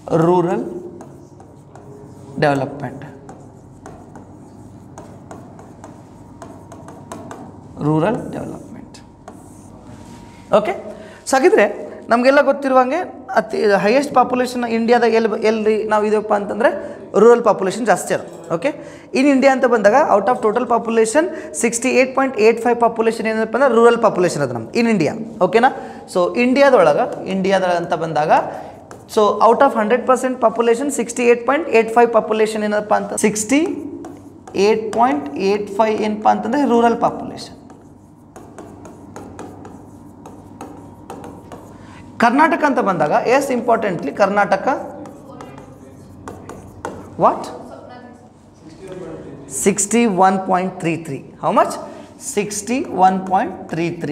rural development rural development okay so ಹಾಗಿದ್ರೆ ನಮಗೆಲ್ಲ ಗೊತ್ತಿರುವಂಗೆ ಅತಿ ಹೈಯೆಸ್ಟ್ ಪಾಪ್ಯುಲೇಷನ್ ಇಂಡಿಯಾದಾಗ ಎಲ್ಲಿ ಎಲ್ಲಿ ನಾವು ಇದಪ್ಪ ಅಂತಂದರೆ ರೂರಲ್ ಪಾಪ್ಯುಲೇಷನ್ ಜಾಸ್ತಿ ಅದು ಓಕೆ ಇನ್ ಇಂಡಿಯಾ ಅಂತ ಬಂದಾಗ out of total population sixty eight point eight five population ಏನಪ್ಪ ಅಂದ್ರೆ ರೂರಲ್ ಪಾಪ್ಯುಲೇಷನ್ ಅದು ನಮ್ದು ಇನ್ ಇಂಡಿಯಾ ಓಕೆನಾ ಸೊ ಇಂಡಿಯಾದೊಳಗೆ ಇಂಡಿಯಾದ ಅಂತ ಬಂದಾಗ so out of hundred percent population sixty eight point eight five population ಏನಪ್ಪ ಅಂತ sixty eight point eight five ಏನಪ್ಪ ಅಂತಂದರೆ ರೂರಲ್ ಪಾಪ್ಯುಲೇಷನ್ ಕರ್ನಾಟಕ ಅಂತ ಬಂದಾಗ yes importantly Karnataka what sixty one point three three how much sixty one point three three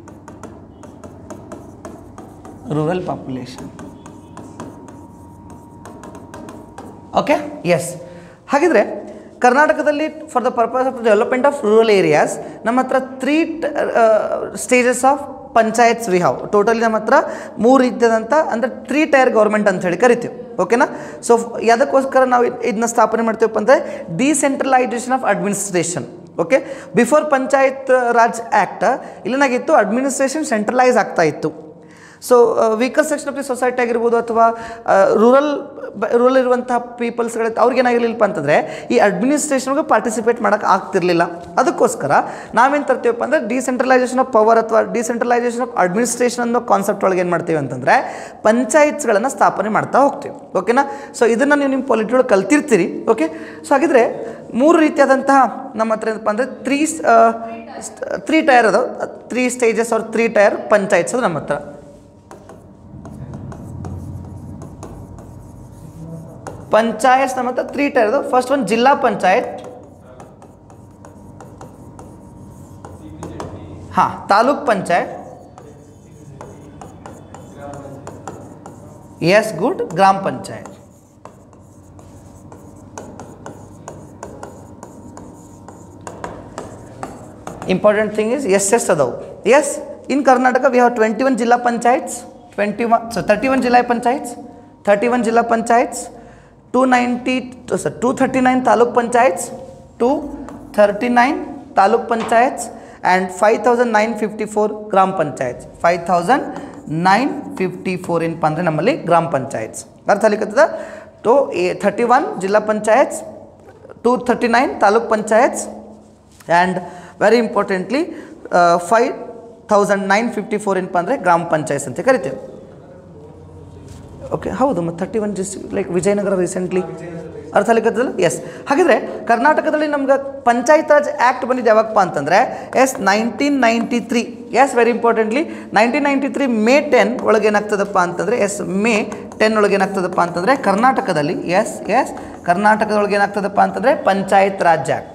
rural population okay yes ಹಾಗಿದ್ರೆ ಕರ್ನಾಟಕದಲ್ಲಿ for the purpose of development of rural areas ನಮ್ಮ ಹತ್ರ three stages of panchayats we have totally ನಮ್ಮ ಹತ್ರ ಮೂರು ರೀತಿಯಾದಂಥ ಅಂದರೆ three tier government ಅಂತ ಹೇಳಿ ಕರಿತೀವಿ ಓಕೆನಾ ಸೊ ಯಾವುದಕ್ಕೋಸ್ಕರ ನಾವು ಇದನ್ನ ಸ್ಥಾಪನೆ ಮಾಡ್ತೀವಪ್ಪ ಅಂದರೆ decentralisation of administration okay before panchayat raj act ಇಲ್ಲೇನಾಗಿತ್ತು ಅಡ್ಮಿನಿಸ್ಟ್ರೇಷನ್ ಸೆಂಟ್ರಲೈಸ್ ಆಗ್ತಾ ಇತ್ತು so weaker section of the society ಆಗಿರ್ಬೋದು ಅಥವಾ ರೂರಲ್ ರೂರಲ್ ಇರುವಂತಹ ಪೀಪಲ್ಸ್ಗಳ ಅವ್ರಿಗೇನಾಗಿರ್ಲಿಲ್ಲಪ್ಪ ಅಂತಂದರೆ ಈ ಅಡ್ಮಿನಿಸ್ಟ್ರೇಷನ್ಗೆ ಪಾರ್ಟಿಸಿಪೇಟ್ ಮಾಡೋಕ್ಕೆ ಆಗ್ತಿರ್ಲಿಲ್ಲ ಅದಕ್ಕೋಸ್ಕರ ನಾವೇನು ತರ್ತೀವಪ್ಪ ಅಂದರೆ ಡಿಸೆಂಟ್ರಲೈಸೇಷನ್ ಆಫ್ ಪವರ್ ಅಥವಾ ಡಿಸೆಂಟ್ರಲೈಸೇಷನ್ ಆಫ್ ಅಡ್ಮಿನಿಸ್ಟ್ರೇಷನ್ ಅನ್ನೋ ಕಾನ್ಸೆಪ್ಟ್ ಒಳಗೆ ಏನು ಮಾಡ್ತೀವಿ ಅಂತಂದರೆ ಪಂಚಾಯತ್ಸ್ಗಳನ್ನು ಸ್ಥಾಪನೆ ಮಾಡ್ತಾ ಹೋಗ್ತೀವಿ ಓಕೆನಾ ಸೊ ಇದನ್ನು ನೀವು ನಿಮ್ಮ ಪಾಲಿಟಿ ಒಳಗೆ ಕಲ್ತಿರ್ತೀರಿ ಓಕೆ ಸೊ ಹಾಗಿದ್ರೆ ಮೂರು ರೀತಿಯಾದಂತಹ ನಮ್ಮ ಹತ್ರ ಏನಪ್ಪ ಅಂದರೆ ತ್ರೀ ತ್ರೀ ಟೈರ್ ಅದಾವೆ ತ್ರೀ ಸ್ಟೇಜಸ್ ಅವ್ರ ತ್ರೀ ಟೈರ್ ಪಂಚಾಯತ್ಸ್ ಅದು ನಮ್ಮ ಹತ್ರ ಪಂಚಾಯತ್ ನಮ್ಮ ಹತ್ರ ತ್ರೀ ಟೈರ್ ಫಸ್ಟ್ ಒನ್ ಜಿಲ್ಲಾ ಪಂಚಾಯತ್ ಹಾಂ taluk panchayat yes good grama panchayat important thing is yes yes ಅದಾವು yes in Karnataka we have twenty one zilla panchayats twenty one so thirty one zilla panchayats thirty one zilla panchayats two ninety sir two thirty nine taluk panchayats two thirty nine taluk panchayats and five thousand nine fifty four grama panchayats five thousand nine fifty four ಏನಪ್ಪ ಅಂದರೆ ನಮ್ಮಲ್ಲಿ ಗ್ರಾಮ ಪಂಚಾಯತ್ಸ್ ಅರ್ಥ ಅಲಿಕತ್ತದ to a thirty one zilla panchayats two thirty nine taluk panchayats and very importantly five thousand nine fifty four ಏನಪ್ಪ ಅಂದರೆ ಗ್ರಾಮ ಪಂಚಾಯತ್ಸ್ ಅಂತ ಕರಿತೇವೆ okay ಹೌದು ಮತ್ತು thirty one district like Vijayanagara recently ಅರ್ಥ ಅಲಿಕತ್ತಲ್ಲ ಎಸ್ ಹಾಗಿದ್ರೆ ಕರ್ನಾಟಕದಲ್ಲಿ ನಮ್ಗೆ ಪಂಚಾಯತ್ ರಾಜ್ ಆ್ಯಕ್ಟ್ ಬಂದಿದ್ದು ಯಾವಾಗಪ್ಪ ಅಂತಂದರೆ yes nineteen ninety three yes very importantly nineteen ninety three May ten ಒಳಗೆ ಏನಾಗ್ತದಪ್ಪ ಅಂತಂದರೆ ಎಸ್ ಮೇ ಟೆನ್ ಒಳಗೆ ಏನಾಗ್ತದಪ್ಪ ಅಂತಂದರೆ ಕರ್ನಾಟಕದಲ್ಲಿ ಎಸ್ ಎಸ್ ಕರ್ನಾಟಕದೊಳಗೆ ಏನಾಗ್ತದಪ್ಪ ಅಂತಂದರೆ ಪಂಚಾಯತ್ ರಾಜ್ ಆ್ಯಕ್ಟ್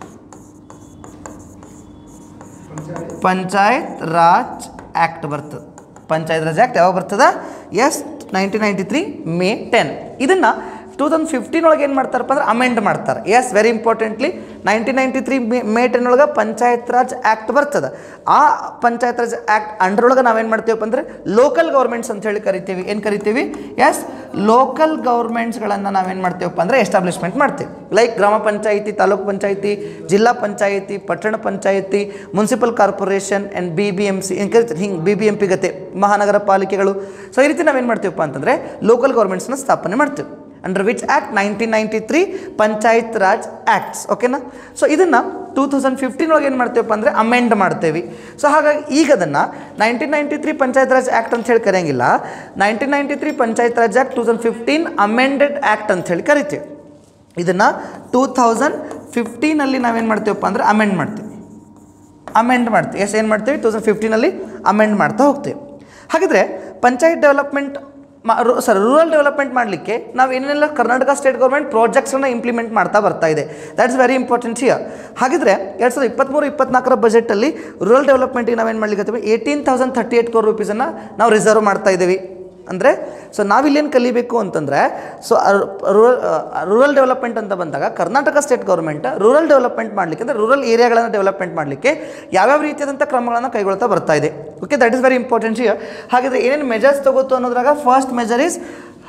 ಪಂಚಾಯತ್ ರಾಜ್ ಆ್ಯಕ್ಟ್ ಬರ್ತದೆ ಪಂಚಾಯತ್ ರಾಜ್ ಆ್ಯಕ್ಟ್ ಯಾವಾಗ ಬರ್ತದೆ yes nineteen ninety three May ten ಇದನ್ನು ಟೂ ತೌಸಂಡ್ ಫಿಫ್ಟೀನ್ ಒಳಗೆ ಏನು ಮಾಡ್ತಾರಪ್ಪ ಅಂದ್ರೆ ಅಮೆಂಡ್ ಮಾಡ್ತಾರೆ yes very importantly nineteen ninety three May May ten ಒಳಗೆ ಪಂಚಾಯತ್ ರಾಜ್ ಆ್ಯಕ್ಟ್ ಬರ್ತದೆ ಆ ಪಂಚಾಯತ್ ರಾಜ್ ಆ್ಯಕ್ಟ್ ಅಂಡರ್ ಒಳಗೆ ನಾವೇನು ಮಾಡ್ತೀವಪ್ಪ ಅಂದರೆ ಲೋಕಲ್ ಗೌರ್ಮೆಂಟ್ಸ್ ಅಂತ ಹೇಳಿ ಕರಿತೀವಿ ಏನು ಕರಿತೀವಿ ಎಸ್ ಲೋಕಲ್ ಗೌರ್ಮೆಂಟ್ಸ್ಗಳನ್ನು ನಾವೇನು ಮಾಡ್ತೀವಪ್ಪ ಅಂದರೆ ಎಸ್ಟಾಬ್ಲಿಷ್ಮೆಂಟ್ ಮಾಡ್ತೀವಿ ಲೈಕ್ ಗ್ರಾಮ ಪಂಚಾಯಿತಿ ತಾಲೂಕು ಪಂಚಾಯಿತಿ ಜಿಲ್ಲಾ ಪಂಚಾಯಿತಿ ಪಟ್ಟಣ ಪಂಚಾಯಿತಿ municipal corporation and B B M C ಏನು ಕರಿತೀವಿ ಹಿಂಗೆ ಬಿ ಬಿ ಎಮ್ ಪಿ ಗತೆ ಮಹಾನಗರ ಪಾಲಿಕೆಗಳು ಸೊ ಈ ರೀತಿ ನಾವೇನು ಮಾಡ್ತೀವಪ್ಪ ಅಂತಂದರೆ ಲೋಕಲ್ ಗೌರ್ಮೆಂಟ್ಸ್ನ ಸ್ಥಾಪನೆ ಮಾಡ್ತೀವಿ under which act nineteen ninety three panchayat raj acts ಓಕೆನಾ ಸೊ ಇದನ್ನು ಟೂ ತೌಸಂಡ್ ಫಿಫ್ಟೀನ್ ಒಳಗೆ ಏನು ಮಾಡ್ತೀವಪ್ಪ ಅಂದರೆ ಅಮೆಂಡ್ ಮಾಡ್ತೇವೆ ಸೊ ಹಾಗಾಗಿ ಈಗ ಅದನ್ನು nineteen ninety three panchayat raj act ಅಂತ ಹೇಳಿ ಕರೆಯಂಗಿಲ್ಲ nineteen ninety three panchayat raj act two thousand fifteen amended act ಅಂತ ಹೇಳಿ ಕರಿತೀವಿ ಇದನ್ನು ಟೂ ಥೌಸಂಡ್ ಫಿಫ್ಟೀನಲ್ಲಿ ನಾವೇನು ಮಾಡ್ತೀವಪ್ಪ ಅಂದರೆ ಅಮೆಂಡ್ ಮಾಡ್ತೀವಿ ಅಮೆಂಡ್ ಮಾಡ್ತೀವಿ ಎಸ್ ಏನು ಮಾಡ್ತೀವಿ ಟೂ ತೌಸಂಡ್ ಫಿಫ್ಟೀನಲ್ಲಿ ಅಮೆಂಡ್ ಮಾಡ್ತಾ ಹೋಗ್ತೀವಿ ಹಾಗಿದ್ರೆ ಪಂಚಾಯತ್ ಡೆವಲಪ್ಮೆಂಟ್ ಮಾ ಸರ್ ರೂರಲ್ ಡೆವಲಪ್ಮೆಂಟ್ ಮಾಡಲಿಕ್ಕೆ ನಾವು ಏನೆಲ್ಲ ಕರ್ನಾಟಕ ಸ್ಟೇಟ್ ಗೌರ್ಮೆಂಟ್ ಪ್ರಾಜೆಕ್ಟ್ಸನ್ನು ಇಂಪ್ಲಿಮೆಂಟ್ ಮಾಡ್ತಾ ಬರ್ತಾ ಇದೆ ದ್ಯಾಟ್ಸ್ ವೆರಿ ಇಂಪಾರ್ಟೆಂಟ್ ಹಿಯರ್ ಹಾಗಿದ್ರೆ ಎರಡು ಸಾವಿರದ ಇಪ್ಪತ್ತ್ಮೂರು ಇಪ್ಪತ್ನಾಲ್ಕರ ಬಜೆಟಲ್ಲಿ ರೂರಲ್ ಡೆವಲಪ್ಮೆಂಟಿಗೆ ನಾವೇನು ಮಾಡ್ಲಿಕ್ಕೆ eighteen thousand thirty eight crore ರುಪೀಸನ್ನು ನಾವು ರಿಸರ್ವ್ ಮಾಡ್ತಾ ಇದ್ದೀವಿ ಅಂದರೆ ಸೊ ನಾವಿಲ್ಲೇನು ಕಲಿಬೇಕು ಅಂತಂದರೆ ಸೊ ರೂರಲ್ ರೂರಲ್ ಡೆವಲಪ್ಮೆಂಟ್ ಅಂತ ಬಂದಾಗ Karnataka state government rural development ಮಾಡಲಿಕ್ಕೆ ಅಂದರೆ ರೂರಲ್ ಏರಿಯಾಗಳನ್ನು ಡೆವಲಪ್ಮೆಂಟ್ ಮಾಡಲಿಕ್ಕೆ ಯಾವ್ಯಾವ ರೀತಿಯಾದಂಥ ಕ್ರಮಗಳನ್ನು ಕೈಗೊಳ್ತಾ ಬರ್ತಾ ಇದೆ okay that is very important here ಹಾಗಿದ್ರೆ ಏನೇನು ಮೆಜರ್ಸ್ ತಗೋತು ಅನ್ನೋದ್ರಾಗ ಫಸ್ಟ್ ಮೆಜರ್ ಇಸ್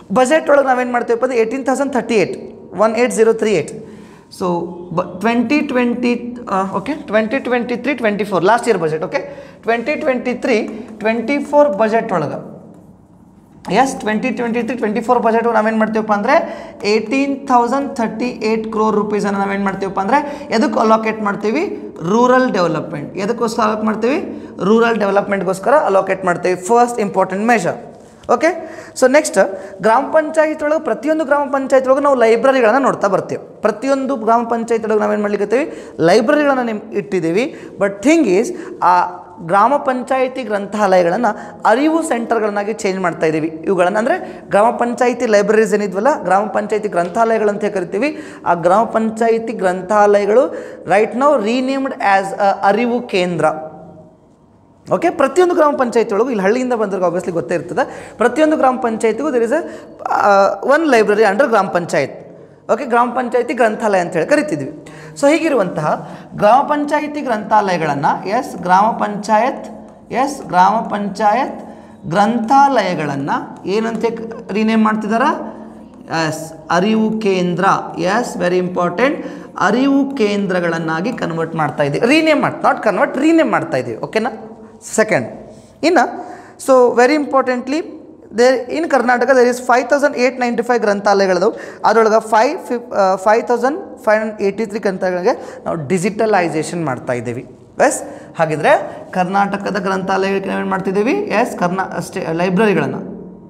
ಬಜೆಟ್ ಒಳಗೆ ನಾವೇನು ಮಾಡ್ತೀವಪ್ಪ ಅಂದರೆ eighteen thousand thirty eight one eight zero three eight so ಬ twenty twenty okay twenty twenty three twenty four last year budget okay twenty twenty three twenty four budget ಒಳಗೆ yes twenty twenty three twenty four budget ನಾವೇನು ಮಾಡ್ತೀವಪ್ಪ ಅಂದರೆ eighteen thousand thirty eight crore ರುಪೀಸನ್ನು ನಾವೇನು ಮಾಡ್ತೀವಪ್ಪ ಅಂದರೆ ಎದಕ್ಕೆ ಅಲೋಕೇಟ್ ಮಾಡ್ತೀವಿ ರೂರಲ್ ಡೆವಲಪ್ಮೆಂಟ್ ಎದಕ್ಕೋಸ್ಕರ ಅಲೋಕ್ ಮಾಡ್ತೀವಿ ರೂರಲ್ ಡೆವಲಪ್ಮೆಂಟ್ಗೋಸ್ಕರ ಅಲೋಕೇಟ್ ಮಾಡ್ತೀವಿ first important measure okay so next grama panchayat ಒಳಗೆ ಪ್ರತಿಯೊಂದು ಗ್ರಾಮ ಪಂಚಾಯತ್ ಒಳಗೆ ನಾವು ಲೈಬ್ರರಿಗಳನ್ನು ನೋಡ್ತಾ ಬರ್ತೀವಿ ಪ್ರತಿಯೊಂದು ಗ್ರಾಮ ಪಂಚಾಯತ್ ಒಳಗೆ ನಾವೇನು ಮಾಡ್ಲಿಕ್ಕತ್ತೀವಿ ಲೈಬ್ರರಿಗಳನ್ನು ನಿಮ್ ಇಟ್ಟಿದ್ದೀವಿ ಬಟ್ ಥಿಂಗ್ ಈಸ್ ಆ ಗ್ರಾಮ ಪಂಚಾಯಿತಿ ಗ್ರಂಥಾಲಯಗಳನ್ನು ಅರಿವು ಸೆಂಟರ್ಗಳನ್ನಾಗಿ ಚೇಂಜ್ ಮಾಡ್ತಾ ಇದ್ದೀವಿ ಇವುಗಳನ್ನು ಅಂದರೆ ಗ್ರಾಮ ಪಂಚಾಯಿತಿ ಲೈಬ್ರರೀಸ್ ಏನಿದ್ವಲ್ಲ ಗ್ರಾಮ ಪಂಚಾಯಿತಿ ಗ್ರಂಥಾಲಯಗಳಂತ ಕರಿತೀವಿ ಆ ಗ್ರಾಮ ಪಂಚಾಯಿತಿ ಗ್ರಂಥಾಲಯಗಳು right now renamed as a Arivu Kendra okay ಪ್ರತಿಯೊಂದು ಗ್ರಾಮ ಪಂಚಾಯತಿ ಒಳಗೂ ಇಲ್ಲಿ ಹಳ್ಳಿಯಿಂದ ಬಂದ್ರೆ ಆಬ್ವಿಯಸ್ಲಿ ಗೊತ್ತೇ ಇರ್ತದೆ ಪ್ರತಿಯೊಂದು ಗ್ರಾಮ ಪಂಚಾಯತಿಗೂ there is a one library under grama panchayat okay ಗ್ರಾಮ ಪಂಚಾಯತಿ ಗ್ರಂಥಾಲಯ ಅಂತ ಹೇಳಿ ಕರಿತಿದ್ವಿ ಸೊ ಹೀಗಿರುವಂತಹ ಗ್ರಾಮ ಪಂಚಾಯತಿ ಗ್ರಂಥಾಲಯಗಳನ್ನು ಎಸ್ ಗ್ರಾಮ ಪಂಚಾಯತ್ ಎಸ್ ಗ್ರಾಮ ಪಂಚಾಯತ್ ಗ್ರಂಥಾಲಯಗಳನ್ನು ಏನಂತೆ ರೀನೇಮ್ ಮಾಡ್ತಿದಾರ ಎಸ್ ಅರಿವು ಕೇಂದ್ರ ಎಸ್ ವೆರಿ ಇಂಪಾರ್ಟೆಂಟ್ ಅರಿವು ಕೇಂದ್ರಗಳನ್ನಾಗಿ ಕನ್ವರ್ಟ್ ಮಾಡ್ತಾ ಇದ್ದೀವಿ ರೀನೇಮ್ ಮಾಡಿ ನಾಟ್ ಕನ್ವರ್ಟ್ ರೀನೇಮ್ ಮಾಡ್ತಾ ಇದ್ದೀವಿ ಓಕೆನಾ ಸೆಕೆಂಡ್ ಇನ್ನು so very importantly there in Karnataka there is five thousand eight ninety five ಗ್ರಂಥಾಲಯಗಳದವು ಅದರೊಳಗೆ ಫೈವ್ ಫಿಫ್ five thousand five hundred eighty three ಗ್ರಂಥಾಲಯಗಳಿಗೆ ನಾವು ಡಿಜಿಟಲೈಸೇಷನ್ ಮಾಡ್ತಾ ಇದ್ದೀವಿ ಎಸ್ ಹಾಗಿದ್ರೆ ಕರ್ನಾಟಕದ ಗ್ರಂಥಾಲಯಗಳಿಗೆ ನಾವೇನು ಮಾಡ್ತಿದ್ದೀವಿ ಎಸ್ ಕರ್ನಾ ಸ್ಟೇ ಲೈಬ್ರರಿಗಳನ್ನು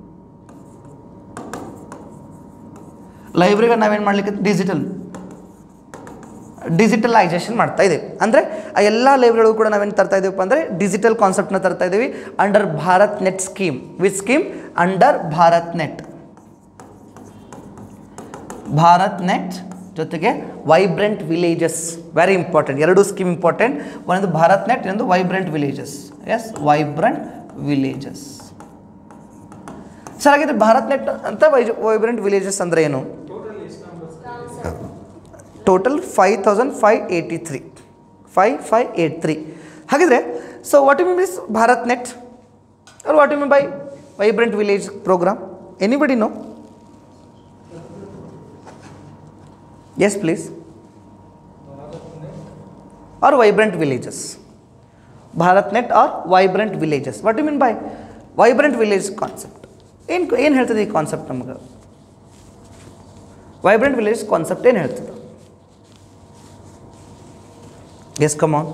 ಲೈಬ್ರರಿಗಳನ್ನ ನಾವೇನು ಮಾಡಲಿಕ್ಕೆ ಡಿಜಿಟಲ್ ಡಿಜಿಟಲೈಸೇಷನ್ ಮಾಡ್ತಾ ಇದ್ದೀವಿ ಅಂದರೆ ಆ ಎಲ್ಲ ಲೈಬ್ರರಿಗಳು ಕೂಡ ನಾವೇನು ತರ್ತಾ ಇದ್ದೀವಪ್ಪ ಅಂದರೆ ಡಿಜಿಟಲ್ ಕಾನ್ಸೆಪ್ಟ್ನ ತರ್ತಾ ಇದ್ದೀವಿ under Bharat net scheme with scheme under Bharat net Bharat net ಜೊತೆಗೆ ವೈಬ್ರೆಂಟ್ ವಿಲೇಜಸ್ ವೆರಿ ಇಂಪಾರ್ಟೆಂಟ್ ಎರಡು ಸ್ಕೀಮ್ ಇಂಪಾರ್ಟೆಂಟ್ ಒಂದು ಭಾರತ್ ನೆಟ್ ಇನ್ನೊಂದು vibrant villages yes vibrant villages sir ಹಾಗಿದ್ರೆ ಭಾರತ್ ನೆಟ್ ಅಂತ ವೈ ವೈಬ್ರೆಂಟ್ ವಿಲೇಜಸ್ ಅಂದರೆ ಏನು total five thousand five eighty three five five eight three ಹಾಗಿದ್ರೆ so what you mean is Bharat net or what you mean by vibrant village programme anybody no S please are vibrant villages Bharat net are vibrant villages what you mean by vibrant village concept ಏನು ಏನು ಹೇಳ್ತದೆ ಈ concept ನಮಗೆ vibrant village concept ಏನು ಹೇಳ್ತದೆ yes come on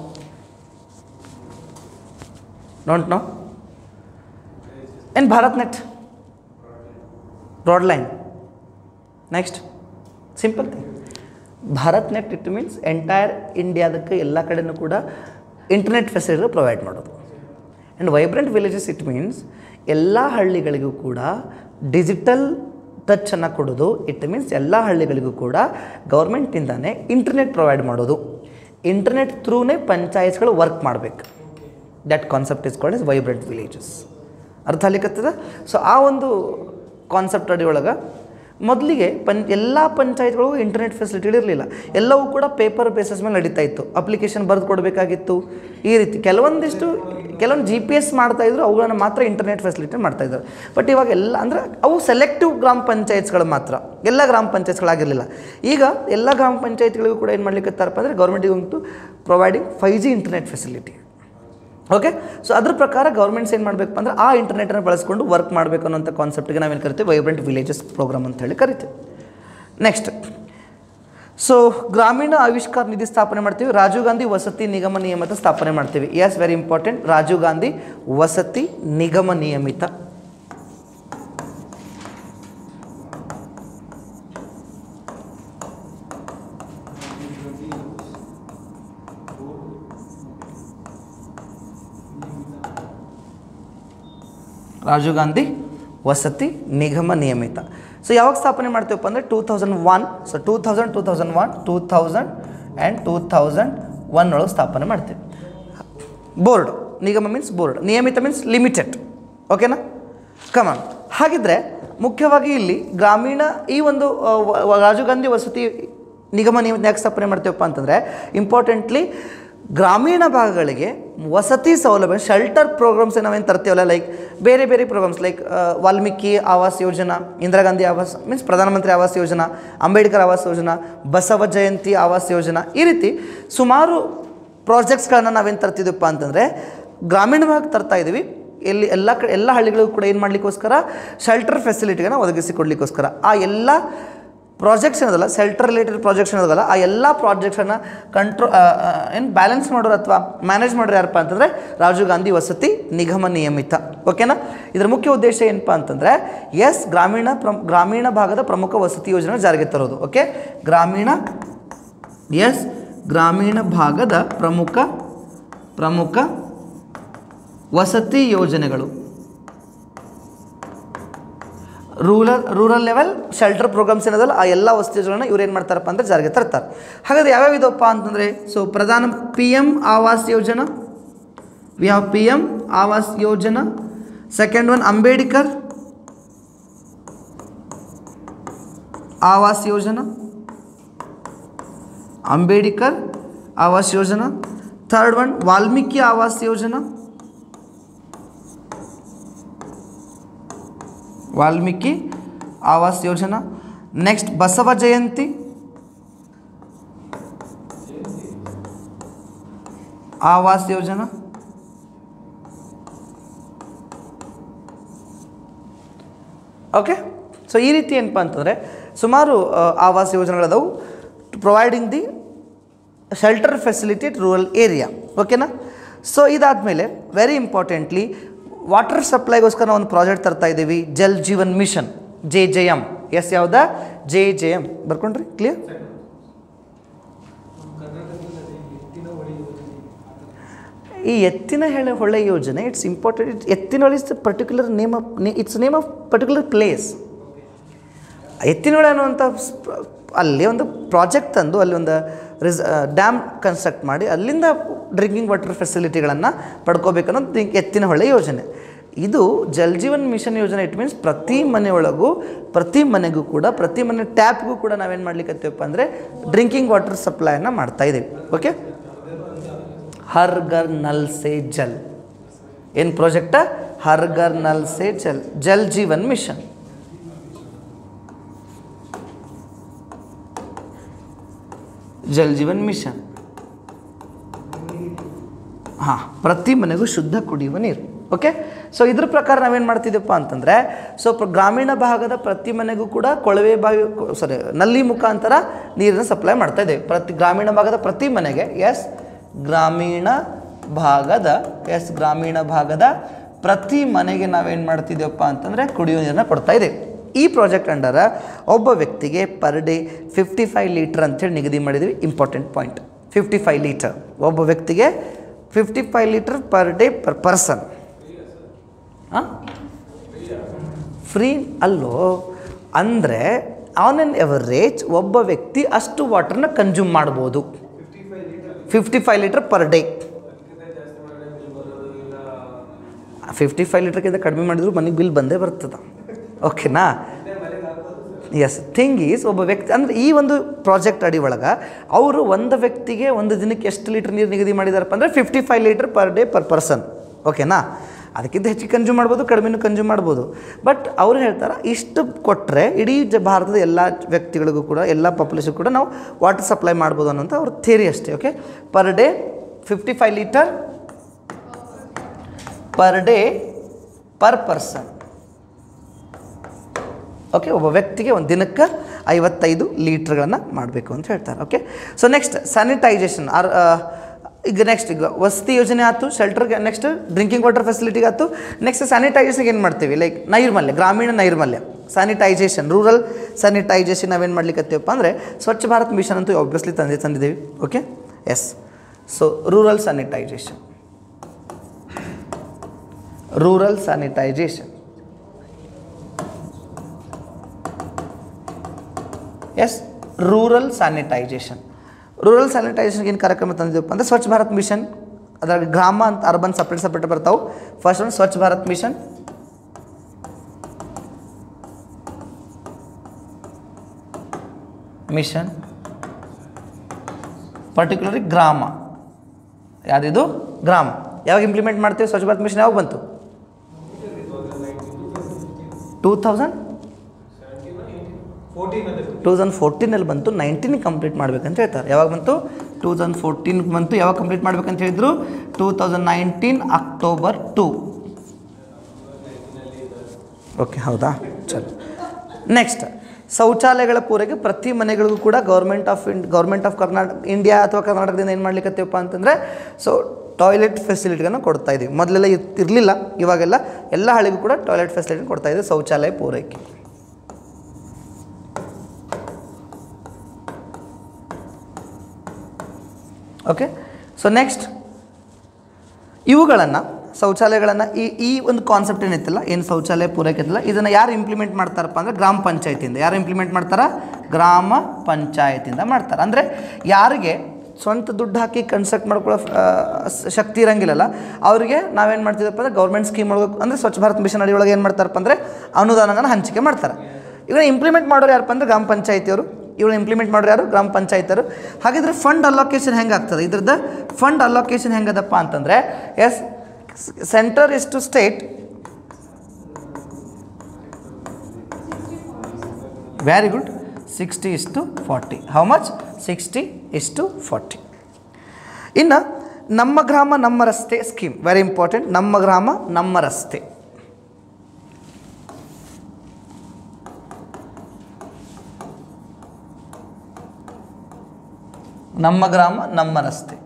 don't know ಏನು Bharat net broad line next simple thing Bharat net it means entire ಇಂಡಿಯಾದಕ್ಕೆ ಎಲ್ಲ ಕಡೆನೂ ಕೂಡ ಇಂಟರ್ನೆಟ್ ಫೆಸಿಲಿಟಿ ಪ್ರೊವೈಡ್ ಮಾಡೋದು and vibrant villages it means ಎಲ್ಲ ಹಳ್ಳಿಗಳಿಗೂ ಕೂಡ ಡಿಜಿಟಲ್ ಟಚನ್ನು ಕೊಡೋದು ಇಟ್ ಮೀನ್ಸ್ ಎಲ್ಲ ಹಳ್ಳಿಗಳಿಗೂ ಕೂಡ ಗೌರ್ಮೆಂಟಿಂದಾನೇ ಇಂಟರ್ನೆಟ್ ಪ್ರೊವೈಡ್ ಮಾಡೋದು ಇಂಟರ್ನೆಟ್ ಥ್ರೂನೇ ಪಂಚಾಯತ್ಗಳು ವರ್ಕ್ ಮಾಡಬೇಕು that concept is called is vibrant villages ಅರ್ಥ ಆಗ್ಲಿಕ್ಕತ್ತದ ಸೊ ಆ ಒಂದು ಕಾನ್ಸೆಪ್ಟ್ ಅಡಿ ಒಳಗೆ ಮೊದಲಿಗೆ ಪಂ ಎಲ್ಲ ಪಂಚಾಯತ್ಗಳಿಗೂ ಇಂಟರ್ನೆಟ್ ಫೆಸಿಲಿಟಿ ಇರಲಿಲ್ಲ ಎಲ್ಲವೂ ಕೂಡ ಪೇಪರ್ ಬೇಸಸ್ ಮೇಲೆ ನಡೀತಾ ಇತ್ತು ಅಪ್ಲಿಕೇಶನ್ ಬರೆದು ಕೊಡಬೇಕಾಗಿತ್ತು ಈ ರೀತಿ ಕೆಲವೊಂದಿಷ್ಟು ಕೆಲವೊಂದು ಜಿ ಪಿ ಎಸ್ ಮಾಡ್ತಾಯಿದ್ರು ಅವುಗಳನ್ನು ಮಾತ್ರ ಇಂಟರ್ನೆಟ್ ಫೆಸಿಲಿಟಿ ಮಾಡ್ತಾಯಿದ್ರು ಬಟ್ ಇವಾಗ ಎಲ್ಲ ಅಂದರೆ ಅವು ಸೆಲೆಕ್ಟಿವ್ ಗ್ರಾಮ ಪಂಚಾಯತ್ಗಳು ಮಾತ್ರ ಎಲ್ಲ ಗ್ರಾಮ ಪಂಚಾಯತ್ಗಳಾಗಿರಲಿಲ್ಲ ಈಗ ಎಲ್ಲ ಗ್ರಾಮ ಪಂಚಾಯತ್ಗಳಿಗೂ ಕೂಡ ಏನು ಮಾಡ್ಲಿಕ್ಕೆ ಅಂದರೆ government to providing five G internet facility okay so ಅದ್ರ ಪ್ರಕಾರ ಗೌರ್ಮೆಂಟ್ಸ್ ಏನು ಮಾಡಬೇಕಪ್ಪ ಅಂದ್ರೆ ಆ ಇಂಟರ್ನೆಟನ್ನು ಬಳಸ್ಕೊಂಡು ವರ್ಕ್ ಮಾಡಬೇಕು ಅನ್ನೋಂಥ ಕಾನ್ಸೆಪ್ಟ್ಗೆ ನಾವೇನು ಕರಿತೀವಿ ವೈಬ್ರೆಂಟ್ ವಿಲೇಜಸ್ ಪ್ರೋಗ್ರಾಮ್ ಅಂತ ಹೇಳಿ ಕರಿತೀವಿ ನೆಕ್ಸ್ಟ್ ಸೊ ಗ್ರಾಮೀಣ ಆವಿಷ್ಕಾರ ನಿಧಿ ಸ್ಥಾಪನೆ ಮಾಡ್ತೀವಿ ರಾಜೀವ್ ಗಾಂಧಿ ವಸತಿ ನಿಗಮ ನಿಯಮಿತ ಸ್ಥಾಪನೆ ಮಾಡ್ತೀವಿ yes very important Rajiv Gandhi Vasati Nigama ನಿಯಮಿತ ರಾಜೀವ್ ಗಾಂಧಿ ವಸತಿ ನಿಗಮ ನಿಯಮಿತ ಸೊ ಯಾವಾಗ ಸ್ಥಾಪನೆ ಮಾಡ್ತೀವಪ್ಪ ಅಂದರೆ two thousand one so two thousand two thousand one two thousand and two thousand one ಒಳಗೆ ಸ್ಥಾಪನೆ ಮಾಡ್ತೀವಿ ಬೋರ್ಡ್ ನಿಗಮ ಮೀನ್ಸ್ ಬೋರ್ಡ್ ನಿಯಮಿತ ಮೀನ್ಸ್ ಲಿಮಿಟೆಡ್ ಓಕೆನಾ ಕಮಾನ್ ಹಾಗಿದ್ರೆ ಮುಖ್ಯವಾಗಿ ಇಲ್ಲಿ ಗ್ರಾಮೀಣ ಈ ಒಂದು ಆ, ವ- ವ- ರಾಜೀವ್ ಗಾಂಧಿ ವಸತಿ ನಿಗಮ ನಿಯಮಿತ ಯಾಕೆ ಸ್ಥಾಪನೆ ಮಾಡ್ತೀವಪ್ಪ ಅಂತಂದರೆ ಇಂಪಾರ್ಟೆಂಟ್ಲಿ ಗ್ರಾಮೀಣ ಭಾಗಗಳಿಗೆ ವಸತಿ ಸೌಲಭ್ಯ ಶೆಲ್ಟರ್ ಪ್ರೋಗ್ರಾಮ್ಸ್ ನಾವೇನು ತರ್ತೀವಲ್ಲ ಲೈಕ್ ಬೇರೆ ಬೇರೆ ಪ್ರೋಗ್ರಾಮ್ಸ್ ಲೈಕ್ ವಾಲ್ಮೀಕಿ ಆವಾಸ್ ಯೋಜನಾ ಇಂದಿರಾ ಗಾಂಧಿ ಆವಾಸ್ ಮೀನ್ಸ್ ಪ್ರಧಾನಮಂತ್ರಿ ಆವಾಸ್ ಯೋಜನಾ ಅಂಬೇಡ್ಕರ್ ಆವಾಸ್ ಯೋಜನಾ ಬಸವ ಜಯಂತಿ ಆವಾಸ್ ಯೋಜನಾ ಈ ರೀತಿ ಸುಮಾರು ಪ್ರಾಜೆಕ್ಟ್ಸ್ಗಳನ್ನ ನಾವೇನು ತರ್ತಿದ್ದೀವಪ್ಪ ಅಂತಂದರೆ ಗ್ರಾಮೀಣ ಭಾಗಕ್ಕೆ ತರ್ತಾ ಇದ್ದೀವಿ ಎಲ್ಲಿ ಎಲ್ಲ ಕಡೆ ಎಲ್ಲ ಹಳ್ಳಿಗಳಿಗೂ ಕೂಡ ಏನು ಮಾಡಲಿಕ್ಕೋಸ್ಕರ ಶೆಲ್ಟರ್ ಫೆಸಿಲಿಟಿಗಳನ್ನ ಒದಗಿಸಿಕೊಡ್ಲಿಕ್ಕೋಸ್ಕರ ಆ ಎಲ್ಲ ಪ್ರಾಜೆಕ್ಟ್ಸ್ ಏನದಲ್ಲ ಸೆಲ್ಟರ್ ರಿಲೇಟೆಡ್ ಪ್ರಾಜೆಕ್ಟ್ಸ್ ಏನದಲ್ಲ ಆ ಎಲ್ಲ ಪ್ರಾಜೆಕ್ಟ್ಸನ್ನು ಕಂಟ್ರೋ ಏನು ಬ್ಯಾಲೆನ್ಸ್ ಮಾಡೋರು ಅಥವಾ ಮ್ಯಾನೇಜ್ ಮಾಡೋರು ಯಾರಪ್ಪ ಅಂತಂದರೆ ರಾಜೀವ್ ಗಾಂಧಿ ವಸತಿ ನಿಗಮ ನಿಯಮಿತ ಓಕೆನಾ ಇದರ ಮುಖ್ಯ ಉದ್ದೇಶ ಏನಪ್ಪ ಅಂತಂದರೆ ಎಸ್ ಗ್ರಾಮೀಣ ಪ್ರಮ್ ಗ್ರಾಮೀಣ ಭಾಗದ ಪ್ರಮುಖ ವಸತಿ ಯೋಜನೆ ಜಾರಿಗೆ ತರೋದು ಓಕೆ ಗ್ರಾಮೀಣ ಎಸ್ ಗ್ರಾಮೀಣ ಭಾಗದ ಪ್ರಮುಖ ಪ್ರಮುಖ ವಸತಿ ಯೋಜನೆಗಳು rural rural level shelter programmes ಏನದಲ್ಲ ಆ ಎಲ್ಲ ವಸತಿ ಯೋಜನೆಗಳನ್ನ ಇವ್ರು ಏನು ಮಾಡ್ತಾರಪ್ಪ ಅಂದರೆ ಜಾರಿಗೆ ತರ್ತಾರೆ ಹಾಗಾದ್ರೆ ಯಾವ್ಯಾವ ಇದಪ್ಪ ಅಂತಂದರೆ ಸೊ ಪ್ರಧಾನ P M Awas Yojana we have P M Awas Yojana second one Ambedkar Awas ಯೋಜನಾ ಅಂಬೇಡ್ಕರ್ ಆವಾಸ್ ಯೋಜನಾ ಥರ್ಡ್ ಒನ್ ವಾಲ್ಮೀಕಿ ಆವಾಸ್ ಯೋಜನಾ ವಾಲ್ಮೀಕಿ ಆವಾಸ್ ಯೋಜನಾ ನೆಕ್ಸ್ಟ್ ಬಸವ ಜಯಂತಿ ಆವಾಸ್ ಯೋಜನಾ ಓಕೆ ಸೊ ಈ ರೀತಿ ಏನಪ್ಪ ಅಂತಂದರೆ ಸುಮಾರು ಆ, ಆವಾಸ್ ಯೋಜನೆಗಳದವು providing the shelter facility rural area ಓಕೆನಾ ಸೊ ಇದಾದಮೇಲೆ ವೆರಿ ಇಂಪಾರ್ಟೆಂಟ್ಲಿ ವಾಟರ್ ಸಪ್ಲೈಗೋಸ್ಕರ ನಾವು ಒಂದು ಪ್ರಾಜೆಕ್ಟ್ ತರ್ತಾ ಇದ್ದೀವಿ Jal Jeevan mission J J M yes ಯಾವುದಾ ಜೆ ಜೆ ಎಮ್ ಬರ್ಕೊಂಡ್ರಿ ಕ್ಲಿಯರ್ ಈ ಎತ್ತಿನ ಹೆಳೆ ಹೊಳೆ ಯೋಜನೆ it's important Ettina Hole is particular name of it's name of particular place Ettinahole ಅನ್ನುವಂಥ ಸ್ಪ- ಅಲ್ಲಿ ಒಂದು ಪ್ರಾಜೆಕ್ಟ್ ತಂದು ಅಲ್ಲಿ ಒಂದು ರಿಸ್ ಡ್ಯಾಮ್ ಕನ್ಸ್ಟ್ರಕ್ಟ್ ಮಾಡಿ ಅಲ್ಲಿಂದ ಡ್ರಿಂಕಿಂಗ್ ವಾಟರ್ ಫೆಸಿಲಿಟಿಗಳನ್ನು ಪಡ್ಕೋಬೇಕನ್ನೋದು ದಿ- ಎತ್ತಿನ ಹೊಳೆ ಯೋಜನೆ ಇದು ಜಲ್ ಜೀವನ್ ಮಿಷನ್ ಯೋಜನೆ ಇಟ್ ಮೀನ್ಸ್ ಪ್ರತಿ ಮನೆಯೊಳಗೂ ಪ್ರತಿ ಮನೆಗೂ ಕೂಡ ಪ್ರತಿ ಮನೆ ಟ್ಯಾಪ್ಗೂ ಕೂಡ ನಾವೇನು ಮಾಡ್ಲಿಕ್ಕತ್ತೀವಪ್ಪ ಅಂದರೆ ಡ್ರಿಂಕಿಂಗ್ ವಾಟರ್ ಸಪ್ಲೈನ ಮಾಡ್ತಾ ಇದ್ದೀವಿ ಓಕೆ ಹರ್ ಘರ್ ನಲ್ ಸೆ ಜಲ್ ಏನು ಪ್ರಾಜೆಕ್ಟ ಹರ್ ಘರ್ ನಲ್ ಸೆ ಜಲ್ ಜಲ್ ಜೀವನ್ ಮಿಷನ್ ಜಲ್ ಜೀವನ್ ಮಿಷನ್ ಹಾಂ ಪ್ರತಿ ಮನೆಗೂ ಶುದ್ಧ ಕುಡಿಯುವ ನೀರು ಓಕೆ ಸೊ ಇದ್ರ ಪ್ರಕಾರ ನಾವೇನು ಮಾಡ್ತಿದ್ದೀವಪ್ಪ ಅಂತಂದರೆ ಸೊ ಪ್ರ- ಗ್ರಾಮೀಣ ಭಾಗದ ಪ್ರತಿ ಮನೆಗೂ ಕೂಡ ಕೊಳವೆ ಬಾವಿ ಸಾರಿ ನಲ್ಲಿ ಮುಖಾಂತರ ನೀರನ್ನು ಸಪ್ಲೈ ಮಾಡ್ತಾ ಇದ್ದೇವೆ ಪ್ರತಿ ಗ್ರಾಮೀಣ ಭಾಗದ ಪ್ರತಿ ಮನೆಗೆ ಎಸ್ ಗ್ರಾಮೀಣ ಭಾಗದ ಎಸ್ ಗ್ರಾಮೀಣ ಭಾಗದ ಪ್ರತಿ ಮನೆಗೆ ನಾವೇನು ಮಾಡ್ತಿದ್ದೇವಪ್ಪ ಅಂತಂದರೆ ಕುಡಿಯುವ ನೀರನ್ನ ಕೊಡ್ತಾ ಇದ್ದೇವೆ ಈ ಪ್ರಾಜೆಕ್ಟ್ ಅಂಡರ ಒಬ್ಬ ವ್ಯಕ್ತಿಗೆ per day fifty five litre ಅಂತೇಳಿ ನಿಗದಿ ಮಾಡಿದ್ದೀವಿ important point fifty five litre ಒಬ್ಬ ವ್ಯಕ್ತಿಗೆ fifty five litre per day per person free allow ಅಂದರೆ ಆನ್ ಆನ್ ಎವರೇಜ್ ಒಬ್ಬ ವ್ಯಕ್ತಿ ಅಷ್ಟು ವಾಟರ್ನ ಕನ್ಸ್ಯೂಮ್ ಮಾಡ್ಬೋದು fifty five litre per day fifty five ಲೀಟರ್ಗಿಂತ ಕಡಿಮೆ ಮಾಡಿದ್ರು ಮನೆಗೆ ಬಿಲ್ ಬಂದೇ ಬರ್ತದೆ ಓಕೆನಾ ಎಸ್ ಥಿಂಗ್ ಈಸ್ ಒಬ್ಬ ವ್ಯಕ್ತಿ ಅಂದರೆ ಈ ಒಂದು ಪ್ರಾಜೆಕ್ಟ್ ಅಡಿ ಒಳಗೆ ಅವರು ಒಂದು ವ್ಯಕ್ತಿಗೆ ಒಂದು ದಿನಕ್ಕೆ ಎಷ್ಟು ಲೀಟ್ರ್ ನೀರು ನಿಗದಿ ಮಾಡಿದಾರಪ್ಪ ಅಂದರೆ fifty five litre per day per person ಓಕೆನಾ ಅದಕ್ಕಿಂತ ಹೆಚ್ಚಿಗೆ ಕನ್ಸ್ಯೂಮ್ ಮಾಡ್ಬೋದು ಕಡಿಮೆನೂ ಕನ್ಸ್ಯೂಮ್ ಮಾಡ್ಬೋದು ಬಟ್ ಅವ್ರು ಹೇಳ್ತಾರೆ ಇಷ್ಟು ಕೊಟ್ಟರೆ ಇಡೀ ಜ ಭಾರತದ ಎಲ್ಲ ವ್ಯಕ್ತಿಗಳಿಗೂ ಕೂಡ ಎಲ್ಲ ಪಾಪ್ಯುಲೇಷನ್ ಕೂಡ ನಾವು ವಾಟರ್ ಸಪ್ಲೈ ಮಾಡ್ಬೋದು ಅನ್ನೋಂಥ ಅವ್ರ ಥಿಯರಿ ಅಷ್ಟೇ okay per day fifty five litre per day per person okay ಒಬ್ಬ ವ್ಯಕ್ತಿಗೆ ಒಂದು ದಿನಕ್ಕೆ ಐವತ್ತೈದು ಲೀಟ್ರ್ಗಳನ್ನು ಮಾಡಬೇಕು ಅಂತ ಹೇಳ್ತಾರೆ okay so next sanitisation are ಈಗ ನೆಕ್ಸ್ಟ್ ಈಗ ವಸತಿ ಯೋಜನೆ ಆಯ್ತು ಶೆಲ್ಟರ್ಗೆ ನೆಕ್ಸ್ಟ್ ಡ್ರಿಂಕಿಂಗ್ ವಾಟರ್ ಫೆಸಿಲಿಟಿಗೆ ಆಯ್ತು ನೆಕ್ಸ್ಟ್ ಸ್ಯಾನಿಟೈಸೇಷನ್ಗೆ ಏನು ಮಾಡ್ತೀವಿ ಲೈಕ್ ನೈರ್ಮಲ್ಯ ಗ್ರಾಮೀಣ ನೈರ್ಮಲ್ಯ ಸ್ಯಾನಿಟೈಸೇಷನ್ ರೂರಲ್ ಸ್ಯಾನಿಟೈಸೇಷನ್ ನಾವೇನು ಮಾಡ್ಲಿಕ್ಕತ್ತೀವಪ್ಪ ಅಂದರೆ ಸ್ವಚ್ಛ ಭಾರತ್ ಮಿಷನ್ ಅಂತೂ ಆಬ್ವಿಯಸ್ಲಿ ತಂದೆ ತಂದಿದ್ದೀವಿ okay yes so rural sanitisation rural sanitisation yes rural sanitisation rural sanitisation ಏನು ಕಾರ್ಯಕ್ರಮ ತಂದಿದ್ದಪ್ಪ ಅಂದರೆ ಸ್ವಚ್ಛ ಭಾರತ್ ಮಿಷನ್ ಅದ್ರಾಗ ಗ್ರಾಮ ಅಂತ ಅರ್ಬನ್ ಸಪ್ರೇಟ್ ಸಪ್ರೇಟ್ ಬರ್ತಾವೆ ಫಸ್ಟ್ ಒಂದು Swachh Bharat mission mission particularly ಗ್ರಾಮ ಯಾವುದಿದು ಗ್ರಾಮ ಯಾವಾಗ ಇಂಪ್ಲಿಮೆಂಟ್ ಮಾಡ್ತೀವಿ ಸ್ವಚ್ಛ ಭಾರತ್ ಮಿಷನ್ ಯಾವಾಗ ಬಂತು ಟೂ ತೌಸಂಡ್ ಟೂ ತೌಸಂಡ್ ಫೋರ್ಟೀನಲ್ಲಿ ಬಂತು ನೈನ್ಟೀನ್ ಕಂಪ್ಲೀಟ್ ಮಾಡ್ಬೇಕಂತ ಹೇಳ್ತಾರೆ ಯಾವಾಗ ಬಂತು ಟೂ ತೌಸಂಡ್ ಫೋರ್ಟೀನ್ ಬಂತು ಯಾವಾಗ ಕಂಪ್ಲೀಟ್ ಮಾಡ್ಬೇಕಂತ ಹೇಳಿದ್ರು two thousand nineteen October two okay ಹೌದಾ ಚಲೋ ನೆಕ್ಸ್ಟ್ ಶೌಚಾಲಯಗಳ ಪೂರೈಕೆ ಪ್ರತಿ ಮನೆಗಳಿಗೂ ಕೂಡ ಗೌರ್ಮೆಂಟ್ ಆಫ್ ಇಂಡ್ ಗೌರ್ಮೆಂಟ್ ಆಫ್ ಕರ್ನಾಟಕ ಇಂಡಿಯಾ ಅಥವಾ ಕರ್ನಾಟಕದಿಂದ ಏನು ಮಾಡ್ಲಿಕ್ಕತ್ತೀವಪ್ಪ ಅಂತಂದರೆ ಸೊ ಟಾಯ್ಲೆಟ್ ಫೆಸಿಲಿಟಿಗಳನ್ನು ಕೊಡ್ತಾ ಇದ್ದೀವಿ ಮೊದಲೆಲ್ಲ ಇರಲಿಲ್ಲ ಇವಾಗೆಲ್ಲ ಎಲ್ಲ ಹಳ್ಳಿಗೂ ಕೂಡ ಟಾಯ್ಲೆಟ್ ಫೆಸಿಲಿಟಿ ಕೊಡ್ತಾ ಇದ್ದೀವಿ ಶೌಚಾಲಯ ಪೂರೈಕೆ ಓಕೆ ಸೊ ನೆಕ್ಸ್ಟ್ ಇವುಗಳನ್ನು ಶೌಚಾಲಯಗಳನ್ನು ಈ ಈ ಒಂದು ಕಾನ್ಸೆಪ್ಟ್ ಏನೈತಲ್ಲ ಏನು ಶೌಚಾಲಯ ಪೂರೈಕೆ ಐತಲ್ಲ ಇದನ್ನು ಯಾರು ಇಂಪ್ಲಿಮೆಂಟ್ ಮಾಡ್ತಾರಪ್ಪ ಅಂದರೆ ಗ್ರಾಮ ಪಂಚಾಯತಿಯಿಂದ ಯಾರು ಇಂಪ್ಲಿಮೆಂಟ್ ಮಾಡ್ತಾರ ಗ್ರಾಮ ಪಂಚಾಯತಿಯಿಂದ ಮಾಡ್ತಾರೆ ಅಂದರೆ ಯಾರಿಗೆ ಸ್ವಂತ ದುಡ್ಡು ಹಾಕಿ ಕನ್ಸ್ಟ್ರಕ್ಟ್ ಮಾಡ್ಕೊಳ್ಳೋ ಆ, ಸ- ಶಕ್ತಿ ಇರಂಗಿಲ್ಲಲ್ಲ ಅವರಿಗೆ ನಾವೇನು ಮಾಡ್ತಿದ್ದಪ್ಪ ಅಂದರೆ ಗೌರ್ಮೆಂಟ್ ಸ್ಕೀಮ್ ಒಳಗೆ ಅಂದರೆ ಸ್ವಚ್ಛ ಭಾರತ್ ಮಿಷನ್ ಅಡಿಯೊಳಗೆ ಏನು ಮಾಡ್ತಾರಪ್ಪ ಅಂದರೆ ಅನುದಾನಗಳನ್ನು ಹಂಚಿಕೆ ಮಾಡ್ತಾರೆ ಇವಾಗ ಇಂಪ್ಲಿಮೆಂಟ್ ಮಾಡೋರು ಯಾರಪ್ಪ ಅಂದರೆ ಗ್ರಾಮ ಪಂಚಾಯತಿಯವರು ಇವ್ರು ಇಂಪ್ಲಿಮೆಂಟ್ ಮಾಡೋರು ಯಾರು ಗ್ರಾಮ ಪಂಚಾಯತರು ಹಾಗಿದ್ರೆ ಫಂಡ್ ಅಲೋಕೇಶನ್ ಹೆಂಗೆ ಆಗ್ತದೆ ಇದ್ರದ್ದು ಫಂಡ್ ಅಲೋಕೇಶನ್ ಹೆಂಗದಪ್ಪ ಅಂತಂದರೆ yes centre is to state very good sixty is to forty how much sixty is to forty ಇನ್ನು ನಮ್ಮ ಗ್ರಾಮ ನಮ್ಮ ರಸ್ತೆ ಸ್ಕೀಮ್ ವೆರಿ ಇಂಪಾರ್ಟೆಂಟ್ ನಮ್ಮ ಗ್ರಾಮ ನಮ್ಮ ರಸ್ತೆ ನಮ್ಮ ಗ್ರಾಮ ನಮ್ಮ ರಸ್ತೆ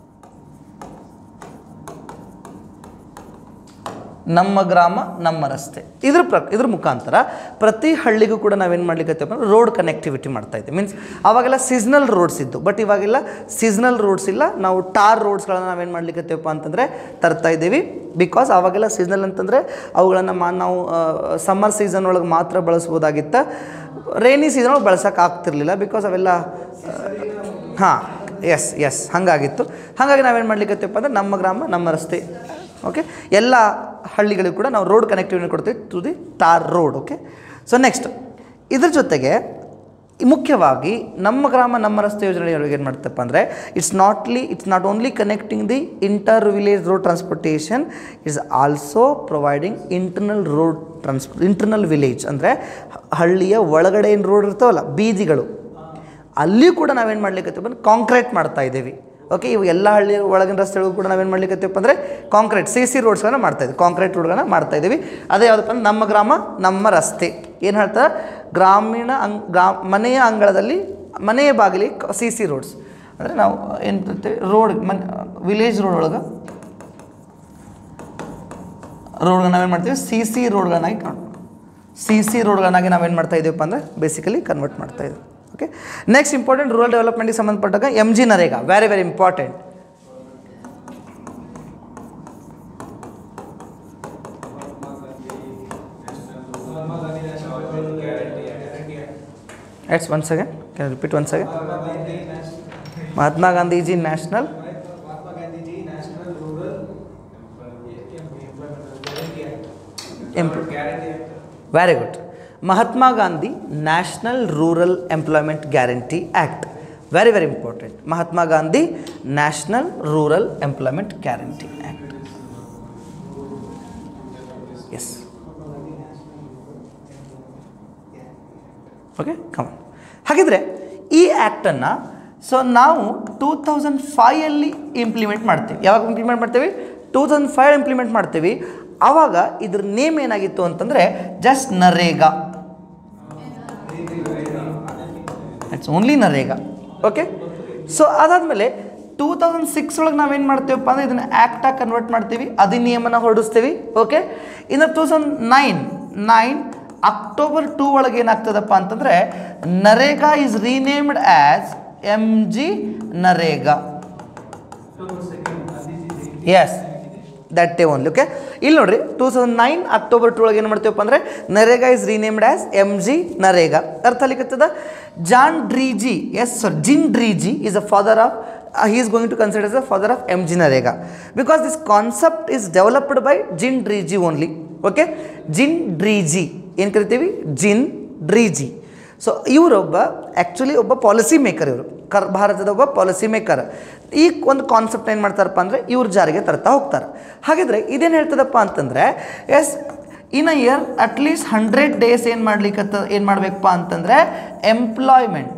ನಮ್ಮ ಗ್ರಾಮ ನಮ್ಮ ರಸ್ತೆ ಇದ್ರ ಪ್ರ ಇದ್ರ ಮುಖಾಂತರ ಪ್ರತಿ ಹಳ್ಳಿಗೂ ಕೂಡ ನಾವೇನು ಮಾಡ್ಲಿಕ್ಕತ್ತೇವೆ ಅಂದ್ರೆ ರೋಡ್ ಕನೆಕ್ಟಿವಿಟಿ ಮಾಡ್ತಾ ಇದ್ದೀವಿ ಮೀನ್ಸ್ ಅವಾಗೆಲ್ಲ ಸೀಸ್ನಲ್ ರೋಡ್ಸ್ ಇದ್ದು ಬಟ್ ಇವಾಗೆಲ್ಲ ಸೀಸ್ನಲ್ ರೋಡ್ಸ್ ಇಲ್ಲ ನಾವು ಟಾರ್ ರೋಡ್ಸ್ಗಳನ್ನ ನಾವೇನು ಮಾಡ್ಲಿಕ್ಕತ್ತೇವಪ್ಪ ಅಂತಂದರೆ ತರ್ತಾ ಇದ್ದೀವಿ ಬಿಕಾಸ್ ಅವಾಗೆಲ್ಲ ಸೀಸ್ನಲ್ ಅಂತಂದರೆ ಅವುಗಳನ್ನು ಮಾ ನಾವು ಸಮ್ಮರ್ ಸೀಸನ್ ಒಳಗೆ ಮಾತ್ರ ಬಳಸ್ಬೋದಾಗಿತ್ತ ರೈನಿ ಸೀಸನ್ ಒಳಗೆ ಬಳಸೋಕೆ ಆಗ್ತಿರ್ಲಿಲ್ಲ ಬಿಕಾಸ್ ಅವೆಲ್ಲ ಹಾಂ ಎಸ್ ಎಸ್ ಹಾಗಾಗಿತ್ತು ಹಾಗಾಗಿ ನಾವೇನು ಮಾಡ್ಲಿಕ್ಕತ್ತೇವಪ್ಪ ಅಂದರೆ ನಮ್ಮ ಗ್ರಾಮ ನಮ್ಮ ರಸ್ತೆ ಓಕೆ ಎಲ್ಲ ಹಳ್ಳಿಗಳಿಗೂ ಕೂಡ ನಾವು ರೋಡ್ ಕನೆಕ್ಟಿವಿಟಿ ಕೊಡ್ತೀವಿ to the tar road okay so next ಇದ್ರ ಜೊತೆಗೆ ಮುಖ್ಯವಾಗಿ ನಮ್ಮ ಗ್ರಾಮ ನಮ್ಮ ರಸ್ತೆ ಯೋಜನೆ ಏನು ಮಾಡ್ತಪ್ಪ ಅಂದರೆ ಇಟ್ಸ್ ನಾಟ್ಲಿ it's not only connecting the inter village road transportation it's also providing internal road ಟ್ರಾನ್ಸ್ ಇಂಟರ್ನಲ್ ವಿಲೇಜ್ ಅಂದರೆ ಹಳ್ಳಿಯ ಒಳಗಡೆ ಏನು ರೋಡ್ ಇರ್ತಾವಲ್ಲ ಬೀದಿಗಳು ಅಲ್ಲಿಯೂ ಕೂಡ ನಾವೇನು ಮಾಡ್ಲಿಕ್ಕೆ ಬಂದು ಕಾಂಕ್ರೀಟ್ ಮಾಡ್ತಾ ಇದ್ದೀವಿ ಓಕೆ ಇವು ಎಲ್ಲ ಹಳ್ಳಿ ಒಳಗಿನ ರಸ್ತೆಗಳು ಕೂಡ ನಾವೇನು ಮಾಡ್ಲಿಕ್ಕೆ ಅಂದರೆ ಕಾಂಕ್ರೀಟ್ ಸಿ ಸಿ ರೋಡ್ಸ್ಗಳನ್ನ ಮಾಡ್ತಾ ಇದ್ದೀವಿ ಕಾಂಕ್ರೀಟ್ ರೋಡ್ಗಳನ್ನ ಮಾಡ್ತಾ ಇದ್ದೀವಿ ಅದೇ ಯಾವುದಪ್ಪ ಅಂದ್ರೆ ನಮ್ಮ ಗ್ರಾಮ ನಮ್ಮ ರಸ್ತೆ ಏನು ಹೇಳ್ತಾರೆ ಗ್ರಾಮೀಣ ಅಂಗ್ ಗ್ರಾ ಮನೆಯ ಅಂಗಳದಲ್ಲಿ ಮನೆಯ ಬಾಗಿಲಿ ಸಿ ಸಿ ರೋಡ್ಸ್ ಅಂದರೆ ನಾವು ಏನು ರೋಡ್ ಮನ್ ವಿಲೇಜ್ ರೋಡ್ ಒಳಗೆ ರೋಡ್ಗಳನ್ನ ನಾವೇನು ಮಾಡ್ತೀವಿ ಸಿ ಸಿ ರೋಡ್ಗಳನ್ನಾಗಿ ಸಿ ಸಿ ರೋಡ್ಗಳನ್ನಾಗಿ ನಾವೇನು ಮಾಡ್ತಾ ಇದ್ದೀವಪ್ಪ ಅಂದರೆ ಬೇಸಿಕಲಿ ಕನ್ವರ್ಟ್ ಮಾಡ್ತಾ ಇದ್ದೀವಿ ಓಕೆ ನೆಕ್ಸ್ಟ್ ಇಂಪಾರ್ಟೆಂಟ್ ರೂರಲ್ ಡೆವಲಪ್ಮೆಂಟ್ಗೆ ಸಂಬಂಧಪಟ್ಟಾಗ M G NREGA very very important it's one second can repeat one second Mahatma Gandhiji national very good Mahatma Gandhi national rural employment guarantee act very very important Mahatma Gandhi national rural employment guarantee act yes okay come ಹಾಗಿದ್ರೆ ಈ ಆ್ಯಕ್ಟನ್ನು so ನಾವು two thousand ಫೈಯಲ್ಲಿ implement ಮಾಡ್ತೀವಿ ಯಾವಾಗ implement ಮಾಡ್ತೀವಿ two thousand five implement ಮಾಡ್ತೀವಿ ಆವಾಗ ಇದ್ರ ನೇಮ್ ಏನಾಗಿತ್ತು ಅಂತಂದರೆ just NREGA it's only NREGA okay so ಅದಾದಮೇಲೆ ಟೂ ತೌಸಂಡ್ ಸಿಕ್ಸ್ ಒಳಗೆ ನಾವೇನು ಮಾಡ್ತೀವಪ್ಪ ಅಂದರೆ ಇದನ್ನು ಆ್ಯಕ್ಟಾಗಿ ಕನ್ವರ್ಟ್ ಮಾಡ್ತೀವಿ ಅಧಿನಿಯಮನ ಹೊರಡಿಸ್ತೀವಿ ಓಕೆ ಇನ್ನು two thousand nine nine October two ಒಳಗೆ ಏನಾಗ್ತದಪ್ಪ ಅಂತಂದರೆ NREGA is renamed as M G NREGA yes that day only okay ಇಲ್ಲಿ ನೋಡ್ರಿ two thousand nine October two ಒಳಗೆ ಏನು ಮಾಡ್ತೀವಪ್ಪ ಅಂದರೆ NREGA is renamed as M G NREGA ಅರ್ಥ ಅಲಿಕತ್ತದ Jean ಡ್ರೀಜಿ S sir Jean Dreze is a father of he is going to consider as the father of MG Narega because this concept is developed by Jin Driji only okay Jin Driji ಏನು ಕರಿತೀವಿ Jean Dreze so ಇವರೊಬ್ಬ actually ಒಬ್ಬ policy maker ಇವರು ಕರ್ ಭಾರತದ ಒಬ್ಬ policy maker ಈ ಒಂದು ಕಾನ್ಸೆಪ್ಟ್ ಏನು ಮಾಡ್ತಾರಪ್ಪ ಅಂದರೆ ಇವ್ರು ಜಾರಿಗೆ ತರ್ತಾ ಹೋಗ್ತಾರೆ ಹಾಗಿದ್ರೆ ಇದೇನು ಹೇಳ್ತದಪ್ಪ ಅಂತಂದರೆ yes in a year at least hundred days ಏನು ಮಾಡ್ಲಿಕ್ಕತ್ತ ಏನು ಮಾಡಬೇಕಪ್ಪ ಅಂತಂದರೆ ಎಂಪ್ಲಾಯ್ಮೆಂಟ್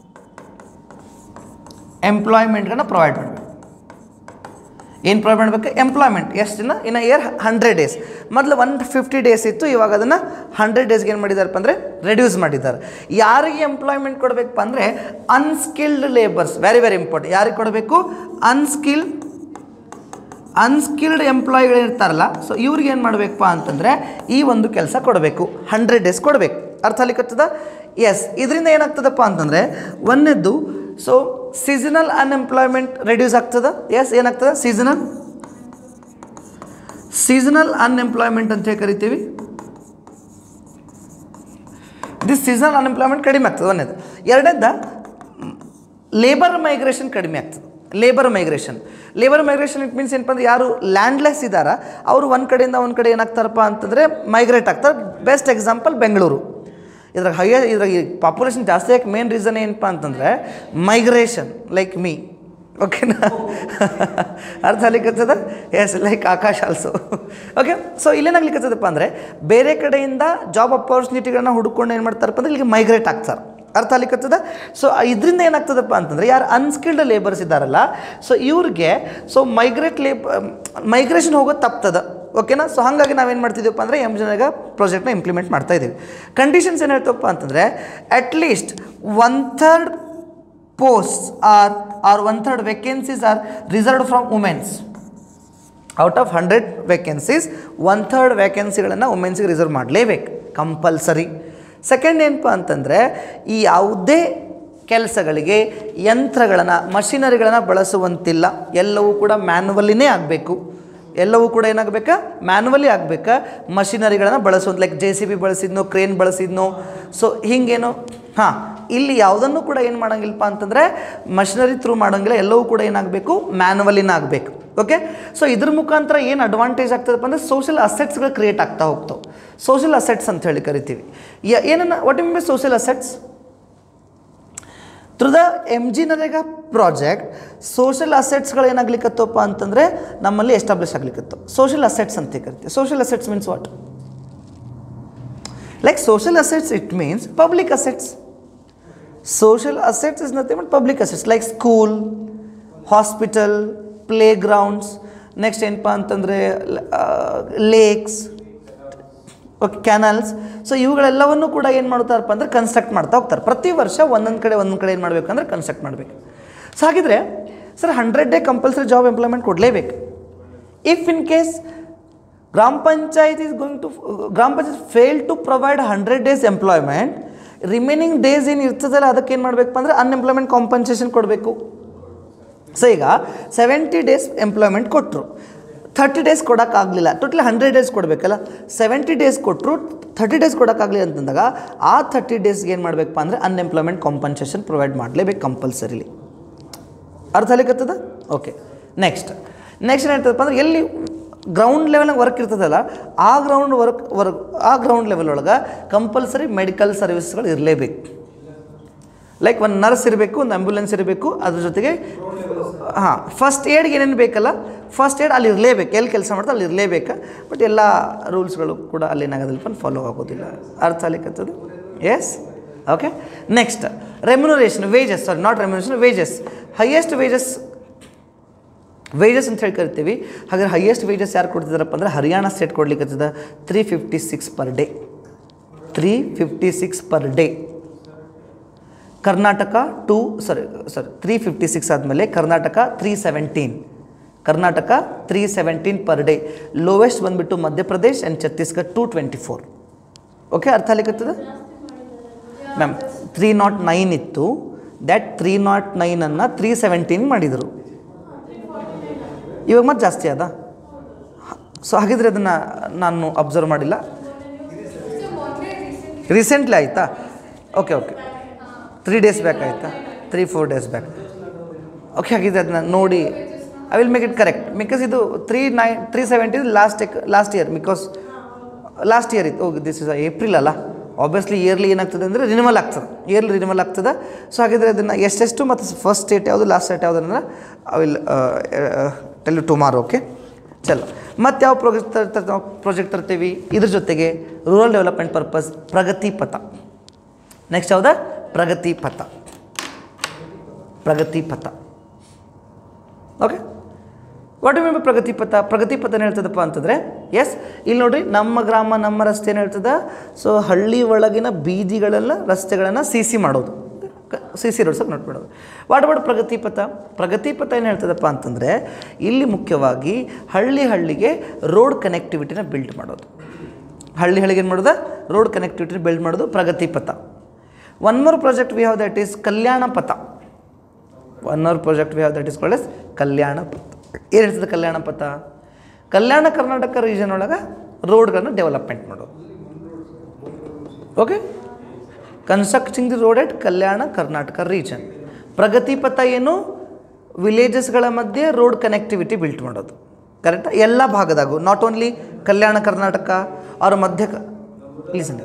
ಎಂಪ್ಲಾಯ್ಮೆಂಟ್ಗಳನ್ನ ಪ್ರೊವೈಡ್ ಮಾಡಬೇಕು ಏನು ಪ್ರೊವೈಡ್ ಮಾಡಬೇಕು ಎಂಪ್ಲಾಯ್ಮೆಂಟ್ ಎಷ್ಟು ದಿನ ಇನ್ನು ಇಯರ್ ಹಂಡ್ರೆಡ್ ಡೇಸ್ ಮೊದಲು ಒನ್ ಫಿಫ್ಟಿ ಡೇಸ್ ಇತ್ತು ಇವಾಗ ಅದನ್ನು ಹಂಡ್ರೆಡ್ ಡೇಸ್ಗೆ ಏನು ಮಾಡಿದಾರಪ್ಪ ಅಂದರೆ ರೆಡ್ಯೂಸ್ ಮಾಡಿದ್ದಾರೆ ಯಾರಿಗೆ ಎಂಪ್ಲಾಯ್ಮೆಂಟ್ ಕೊಡಬೇಕಪ್ಪ ಅಂದರೆ unskilled labours very very important ಯಾರಿಗೆ ಕೊಡಬೇಕು ಅನ್ಸ್ಕಿಲ್ಡ್ ಅನ್ಸ್ಕಿಲ್ಡ್ ಎಂಪ್ಲಾಯಿಗಳು ಇರ್ತಾರಲ್ಲ ಸೊ ಇವ್ರಿಗೆ ಏನು ಮಾಡಬೇಕಪ್ಪ ಅಂತಂದರೆ ಈ ಒಂದು ಕೆಲಸ ಕೊಡಬೇಕು ಹಂಡ್ರೆಡ್ ಡೇಸ್ ಕೊಡಬೇಕು ಅರ್ಥ ಆಗ್ಲಿಕ್ಕತ್ತದ ಎಸ್ ಇದರಿಂದ ಏನಾಗ್ತದಪ್ಪ ಅಂತಂದರೆ ಒಂದನೇದ್ದು ಸೊ ಸೀಸನಲ್ ಅನ್ಎಂಪ್ಲಾಯ್ಮೆಂಟ್ ರೆಡ್ಯೂಸ್ ಆಗ್ತದ ಎಸ್ ಏನಾಗ್ತದ ಸೀಸನಲ್ ಸೀಸನಲ್ ಅನ್ಎಂಪ್ಲಾಯ್ಮೆಂಟ್ ಅಂತ ಹೇಳಿ ಕರಿತೀವಿ ದಿಸ್ ಸೀಸನಲ್ ಅನ್ಎಂಪ್ಲಾಯ್ಮೆಂಟ್ ಕಡಿಮೆ ಆಗ್ತದೆ ಒಂದೇದು ಎರಡನೇದ ಲೇಬರ್ ಮೈಗ್ರೇಷನ್ ಕಡಿಮೆ ಆಗ್ತದೆ labour migration labour migration it means ಏನಪ್ಪ ಅಂದ್ರೆ ಯಾರು ಲ್ಯಾಂಡ್ಲೆಸ್ ಇದ್ದಾರ ಅವರು ಒಂದು ಕಡೆಯಿಂದ ಒಂದು ಕಡೆ ಏನಾಗ್ತಾರಪ್ಪ ಅಂತಂದರೆ ಮೈಗ್ರೇಟ್ ಆಗ್ತಾರೆ ಬೆಸ್ಟ್ ಎಕ್ಸಾಂಪಲ್ ಬೆಂಗಳೂರು ಇದ್ರಾಗ ಹೈಯ ಇದ್ರಾಗ ಈ ಪಾಪ್ಯುಲೇಷನ್ ಜಾಸ್ತಿ ಆಗಿ ಮೇನ್ ರೀಸನ್ ಏನಪ್ಪ ಅಂತಂದರೆ ಮೈಗ್ರೇಷನ್ ಲೈಕ್ ಮೀ ಓಕೆನಾ ಅರ್ಥ ಆಗ್ಲಿಕ್ಕತ್ತದ yes like Akash also okay so ಇಲ್ಲೇನಾಗ್ಲಿಕ್ಕತ್ತದಪ್ಪ ಅಂದರೆ ಬೇರೆ ಕಡೆಯಿಂದ ಜಾಬ್ ಅಪಾರ್ಚುನಿಟಿಗಳನ್ನ ಹುಡ್ಕೊಂಡು ಏನು ಮಾಡ್ತಾರಪ್ಪ ಅಂದ್ರೆ ಇಲ್ಲಿಗೆ ಮೈಗ್ರೇಟ್ ಆಗ್ತಾರೆ ಅರ್ಥ ಆಗ್ಲಿಕ್ಕತ್ತದ ಸೊ ಇದರಿಂದ ಏನಾಗ್ತದಪ್ಪ ಅಂತಂದರೆ ಯಾರು ಅನ್ಸ್ಕಿಲ್ಡ್ ಲೇಬರ್ಸ್ ಇದ್ದಾರಲ್ಲ ಸೊ ಇವ್ರಿಗೆ ಸೊ ಮೈಗ್ರೇಟ್ ಲೇಬ್ ಮೈಗ್ರೇಷನ್ ಹೋಗೋದು ತಪ್ತದ ಓಕೆನಾ ಸೊ ಹಾಗಾಗಿ ನಾವೇನು ಮಾಡ್ತಿದ್ದೀವಪ್ಪ ಅಂದರೆ ಎಮ್ ಜನಗ ಪ್ರಾಜೆಕ್ಟ್ನ ಇಂಪ್ಲಿಮೆಂಟ್ ಮಾಡ್ತಾ ಇದ್ದೀವಿ ಕಂಡೀಷನ್ಸ್ ಏನು ಹೇಳ್ತಪ್ಪ ಅಂತಂದರೆ at least one third post are are one third vacancies are reserved from womens out of hundred vacancies one third ವೇಕೆನ್ಸಿಗಳನ್ನು ವುಮೆನ್ಸಿಗೆ ರಿಸರ್ವ್ ಮಾಡಲೇಬೇಕು ಕಂಪಲ್ಸರಿ ಸೆಕೆಂಡ್ ಏನಪ್ಪ ಅಂತಂದರೆ ಈ ಯಾವುದೇ ಕೆಲಸಗಳಿಗೆ ಯಂತ್ರಗಳನ್ನು ಮಷಿನರಿಗಳನ್ನು ಬಳಸುವಂತಿಲ್ಲ ಎಲ್ಲವೂ ಕೂಡ ಮ್ಯಾನುವಲಿನೇ ಆಗಬೇಕು ಎಲ್ಲವೂ ಕೂಡ ಏನಾಗಬೇಕಾ ಮ್ಯಾನುವಲಿ ಆಗಬೇಕಾ ಮಷಿನರಿಗಳನ್ನು ಬಳಸುವಂತ ಲೈಕ್ ಜೆ ಸಿ ಬಿ ಬಳಸಿದ್ನೋ ಕ್ರೇನ್ ಬಳಸಿದ್ನೋ ಸೊ ಹಿಂಗೇನು ಹಾಂ ಇಲ್ಲಿ ಯಾವುದನ್ನು ಕೂಡ ಏನು ಮಾಡೋಂಗಿಲ್ಲಪ್ಪ ಅಂತಂದರೆ ಮಷಿನರಿ ಥ್ರೂ ಮಾಡೋಂಗಿಲ್ಲ ಎಲ್ಲವೂ ಕೂಡ ಏನಾಗಬೇಕು ಮ್ಯಾನುವಲಿನ ಆಗಬೇಕು ಓಕೆ ಸೊ ಇದ್ರ ಮುಖಾಂತರ ಏನು ಅಡ್ವಾಂಟೇಜ್ ಆಗ್ತದಪ್ಪ ಅಂದರೆ ಸೋಷಿಯಲ್ ಅಸೆಟ್ಸ್ಗಳು ಕ್ರಿಯೇಟ್ ಆಗ್ತಾ ಹೋಗ್ತಾವೆ ಸೋಷಿಯಲ್ ಅಸೆಟ್ಸ್ ಅಂತ ಹೇಳಿ ಕರಿತೀವಿ ಯ- ಏನನ್ನ ವಾಟ್ ಇಮ್ be social assets through the M G NREGA project social ಅಸೆಟ್ಸ್ಗಳು ಏನಾಗ್ಲಿಕ್ಕತ್ತಪ್ಪ ಅಂತಂದರೆ ನಮ್ಮಲ್ಲಿ ಎಸ್ಟಾಬ್ಲಿಷ್ ಆಗ್ಲಿಕ್ಕತ್ತು ಸೋಷಿಯಲ್ ಅಸೆಟ್ಸ್ ಅಂತ ಕರಿತೀವಿ social assets means what like social assets it means public assets social assets is nothing but public assets like school hospital playgrounds next ಏನಪ್ಪ ಅಂತಂದರೆ lakes okay canals so ಇವುಗಳೆಲ್ಲವನ್ನು ಕೂಡ ಏನು ಮಾಡ್ತಾರಪ್ಪ ಅಂದರೆ ಕನ್ಸ್ಟ್ರಕ್ಟ್ ಮಾಡ್ತಾ ಹೋಗ್ತಾರೆ ಪ್ರತಿ ವರ್ಷ ಒಂದೊಂದು ಕಡೆ ಒಂದೊಂದು ಕಡೆ ಏನು ಮಾಡಬೇಕಂದ್ರೆ ಕನ್ಸ್ಟ್ರಕ್ಟ್ ಮಾಡಬೇಕು ಸೊ ಹಾಗಿದ್ರೆ sir hundred day compulsory job employment ಕೊಡಲೇಬೇಕು if in case gram panchayat is going to gram panchayat fail to provide hundred days employment remaining days ಏನು ಇರ್ತದಲ್ಲ ಅದಕ್ಕೆ ಏನು ಮಾಡಬೇಕಪ್ಪ ಅಂದರೆ ಅನ್ಎಂಪ್ಲಾಯ್ಮೆಂಟ್ ಕಾಂಪನ್ಸೇಷನ್ ಕೊಡಬೇಕು ಸೊ ಈಗ ಸೆವೆಂಟಿ ಡೇಸ್ ಎಂಪ್ಲಾಯ್ಮೆಂಟ್ ಕೊಟ್ಟರು ಥರ್ಟಿ ಡೇಸ್ ಕೊಡೋಕ್ಕಾಗಲಿಲ್ಲ ಟೋಟಲಿ ಹಂಡ್ರೆಡ್ ಡೇಸ್ ಕೊಡಬೇಕಲ್ಲ ಸೆವೆಂಟಿ ಡೇಸ್ ಕೊಟ್ಟರು ಥರ್ಟಿ ಡೇಸ್ ಕೊಡೋಕ್ಕಾಗಲಿ ಅಂತಂದಾಗ ಆ ಥರ್ಟಿ ಡೇಸ್ಗೆ ಏನು ಮಾಡಬೇಕಪ್ಪ ಅಂದರೆ ಅನ್ಎಂಪ್ಲಾಯ್ಮೆಂಟ್ ಕಾಂಪನ್ಸೇಷನ್ ಪ್ರೊವೈಡ್ ಮಾಡಲೇಬೇಕು ಕಂಪಲ್ಸರಿಲಿ ಅರ್ಥ ಆಗ್ಲಿಕ್ಕತ್ತದ ಓಕೆ ನೆಕ್ಸ್ಟ್ ನೆಕ್ಸ್ಟ್ ಏನಾಗ್ತದಪ್ಪ ಅಂದ್ರೆ ಎಲ್ಲಿ ಗ್ರೌಂಡ್ ಲೆವೆಲ್ನಾಗ ವರ್ಕ್ ಇರ್ತದಲ್ಲ ಆ ಗ್ರೌಂಡ್ ವರ್ಕ್ ವರ್ಕ್ ಆ ಗ್ರೌಂಡ್ ಲೆವೆಲ್ ಒಳಗೆ ಕಂಪಲ್ಸರಿ ಮೆಡಿಕಲ್ ಸರ್ವಿಸ್ಗಳು ಇರಲೇಬೇಕು ಲೈಕ್ ಒಂದು ನರ್ಸ್ ಇರಬೇಕು ಒಂದು ಆಂಬ್ಯುಲೆನ್ಸ್ ಇರಬೇಕು ಅದ್ರ ಜೊತೆಗೆ ಹಾಂ ಫಸ್ಟ್ ಏಡ್ಗೆ ಏನೇನು ಬೇಕಲ್ಲ ಫಸ್ಟ್ ಏಡ್ ಅಲ್ಲಿ ಇರಲೇಬೇಕು ಎಲ್ಲಿ ಕೆಲಸ ಮಾಡ್ತಾರೆ ಅಲ್ಲಿ ಇರಲೇಬೇಕು ಬಟ್ ಎಲ್ಲ ರೂಲ್ಸ್ಗಳು ಕೂಡ ಅಲ್ಲಿ ಏನಾಗೋದಿಲ್ಲ ಫಾಲೋ ಆಗೋದಿಲ್ಲ ಅರ್ಥ ಆಗ್ಲಿಕ್ಕತ್ತದು yes okay next remuneration wages sorry not remuneration wages highest wages wages ಅಂತ ಹೇಳಿ ಕರಿತೀವಿ ಹಾಗಾದ್ರೆ ಹೈಯೆಸ್ಟ್ ವೇಜಸ್ ಯಾರು ಕೊಡ್ತಿದ್ದಾರಪ್ಪ ಅಂದರೆ ಹರಿಯಾಣ ಸ್ಟೇಟ್ ಕೊಡ್ಲಿಕ್ಕತ್ತದ three fifty six per day three fifty six per day Karnataka two sorry sorry three fifty six ಆದಮೇಲೆ Karnataka three seventeen Karnataka three seventeen per day lowest ಬಂದುಬಿಟ್ಟು Madhya Pradesh and Chhattisgarh two twenty four okay ಅರ್ಥ ಆಗ್ಲಿಕ್ಕತ್ತದ ma'am three naught nine ಇತ್ತು that three naught ನೈನನ್ನು three seventeen ಮಾಡಿದರು ಇವಾಗ ಮತ್ತೆ ಜಾಸ್ತಿ ಅದ ಸೊ ಹಾಗಿದ್ರೆ ಅದನ್ನು ನಾನು ಅಬ್ಸರ್ವ್ ಮಾಡಿಲ್ಲ ರೀಸೆಂಟ್ಲಿ ಆಯಿತಾ okay okay three days back ಆಯಿತಾ three four days back okay ಹಾಗಿದ್ರೆ ಅದನ್ನ ನೋಡಿ I will make it correct because ಇದು three nine three seventy last last year because last year ಇತ್ತು ಓಕೆ ದಿಸ್ ಇಸ್ ಏಪ್ರಿಲ್ ಅಲ್ಲ obviously yearly ಏನಾಗ್ತದೆ ಅಂದರೆ renewal ಆಗ್ತದೆ ಇಯರ್ಲಿ ರಿನಿವಲ್ ಆಗ್ತದೆ ಸೊ ಹಾಗಿದ್ರೆ ಅದನ್ನು ಎಷ್ಟೆಷ್ಟು ಮತ್ತು ಫಸ್ಟ್ ಸ್ಟೇಟ್ ಯಾವುದು ಲಾಸ್ಟ್ ಸ್ಟೇಟ್ ಯಾವುದು ಅನ್ನೋದನ್ನ I will tell tomorrow okay ಚಲೋ ಮತ್ತು ಯಾವ ಪ್ರಾಜೆಕ್ಟ್ ತರ್ತ ಪ್ರಾಜೆಕ್ಟ್ ತರ್ತೀವಿ ಇದ್ರ ಜೊತೆಗೆ ರೂರಲ್ ಡೆವಲಪ್ಮೆಂಟ್ ಪರ್ಪಸ್ ಪ್ರಗತಿ ಪಥ ನೆಕ್ಸ್ಟ್ ಯಾವುದಾ ಪ್ರಗತಿ ಪಥ ಪ್ರಗತಿ ಪಥ ಓಕೆ ವಾಟ್ ಮೀನ್ ಪ್ರಗತಿ ಪಥ ಪ್ರಗತಿ ಪಥ ಏನು ಹೇಳ್ತದಪ್ಪ ಅಂತಂದರೆ ಎಸ್ ಇಲ್ಲಿ ನೋಡ್ರಿ ನಮ್ಮ ಗ್ರಾಮ ನಮ್ಮ ರಸ್ತೆ ಏನು ಹೇಳ್ತದ ಸೊ ಹಳ್ಳಿ ಒಳಗಿನ ಬೀದಿಗಳೆಲ್ಲ ರಸ್ತೆಗಳನ್ನು ಸಿ ಸಿ ಮಾಡೋದು ಸಿ ಸಿ ರೋಡ್ಸಕ್ಕೆ ನೋಡ್ಬಿಡೋದು ವಾಟ್ ಅಬೌಟ್ ಪ್ರಗತಿ ಪಥ ಪ್ರಗತಿ ಪಥ ಏನು ಹೇಳ್ತದಪ್ಪ ಅಂತಂದರೆ ಇಲ್ಲಿ ಮುಖ್ಯವಾಗಿ ಹಳ್ಳಿ ಹಳ್ಳಿಗೆ ರೋಡ್ ಕನೆಕ್ಟಿವಿಟಿನ ಬಿಲ್ಡ್ ಮಾಡೋದು ಹಳ್ಳಿ ಹಳ್ಳಿಗೆ ಏನು ಮಾಡೋದು ರೋಡ್ ಕನೆಕ್ಟಿವಿಟಿನ ಬಿಲ್ಡ್ ಮಾಡೋದು Pragati Patha one more project we have that is Kalyana Patha one our project we have that is called as Kalyana Patha ಏನು ಹೇಳ್ತದೆ ಕಲ್ಯಾಣ ಪಥ ಕಲ್ಯಾಣ ಕರ್ನಾಟಕ ರೀಜನ್ ಒಳಗೆ ರೋಡ್ಗಳನ್ನ ಡೆವಲಪ್ಮೆಂಟ್ ಮಾಡೋದು okay constructing the road at Kalyana Karnataka region Pragati Patha ಏನು ವಿಲೇಜಸ್ಗಳ ಮಧ್ಯೆ ರೋಡ್ ಕನೆಕ್ಟಿವಿಟಿ ಬಿಲ್ಟ್ ಮಾಡೋದು ಕರೆಕ್ಟಾ ಎಲ್ಲ ಭಾಗದಾಗು ನಾಟ್ ಓನ್ಲಿ ಕಲ್ಯಾಣ ಕರ್ನಾಟಕ ಅವ್ರ ಮಧ್ಯ ಲೀಸನ್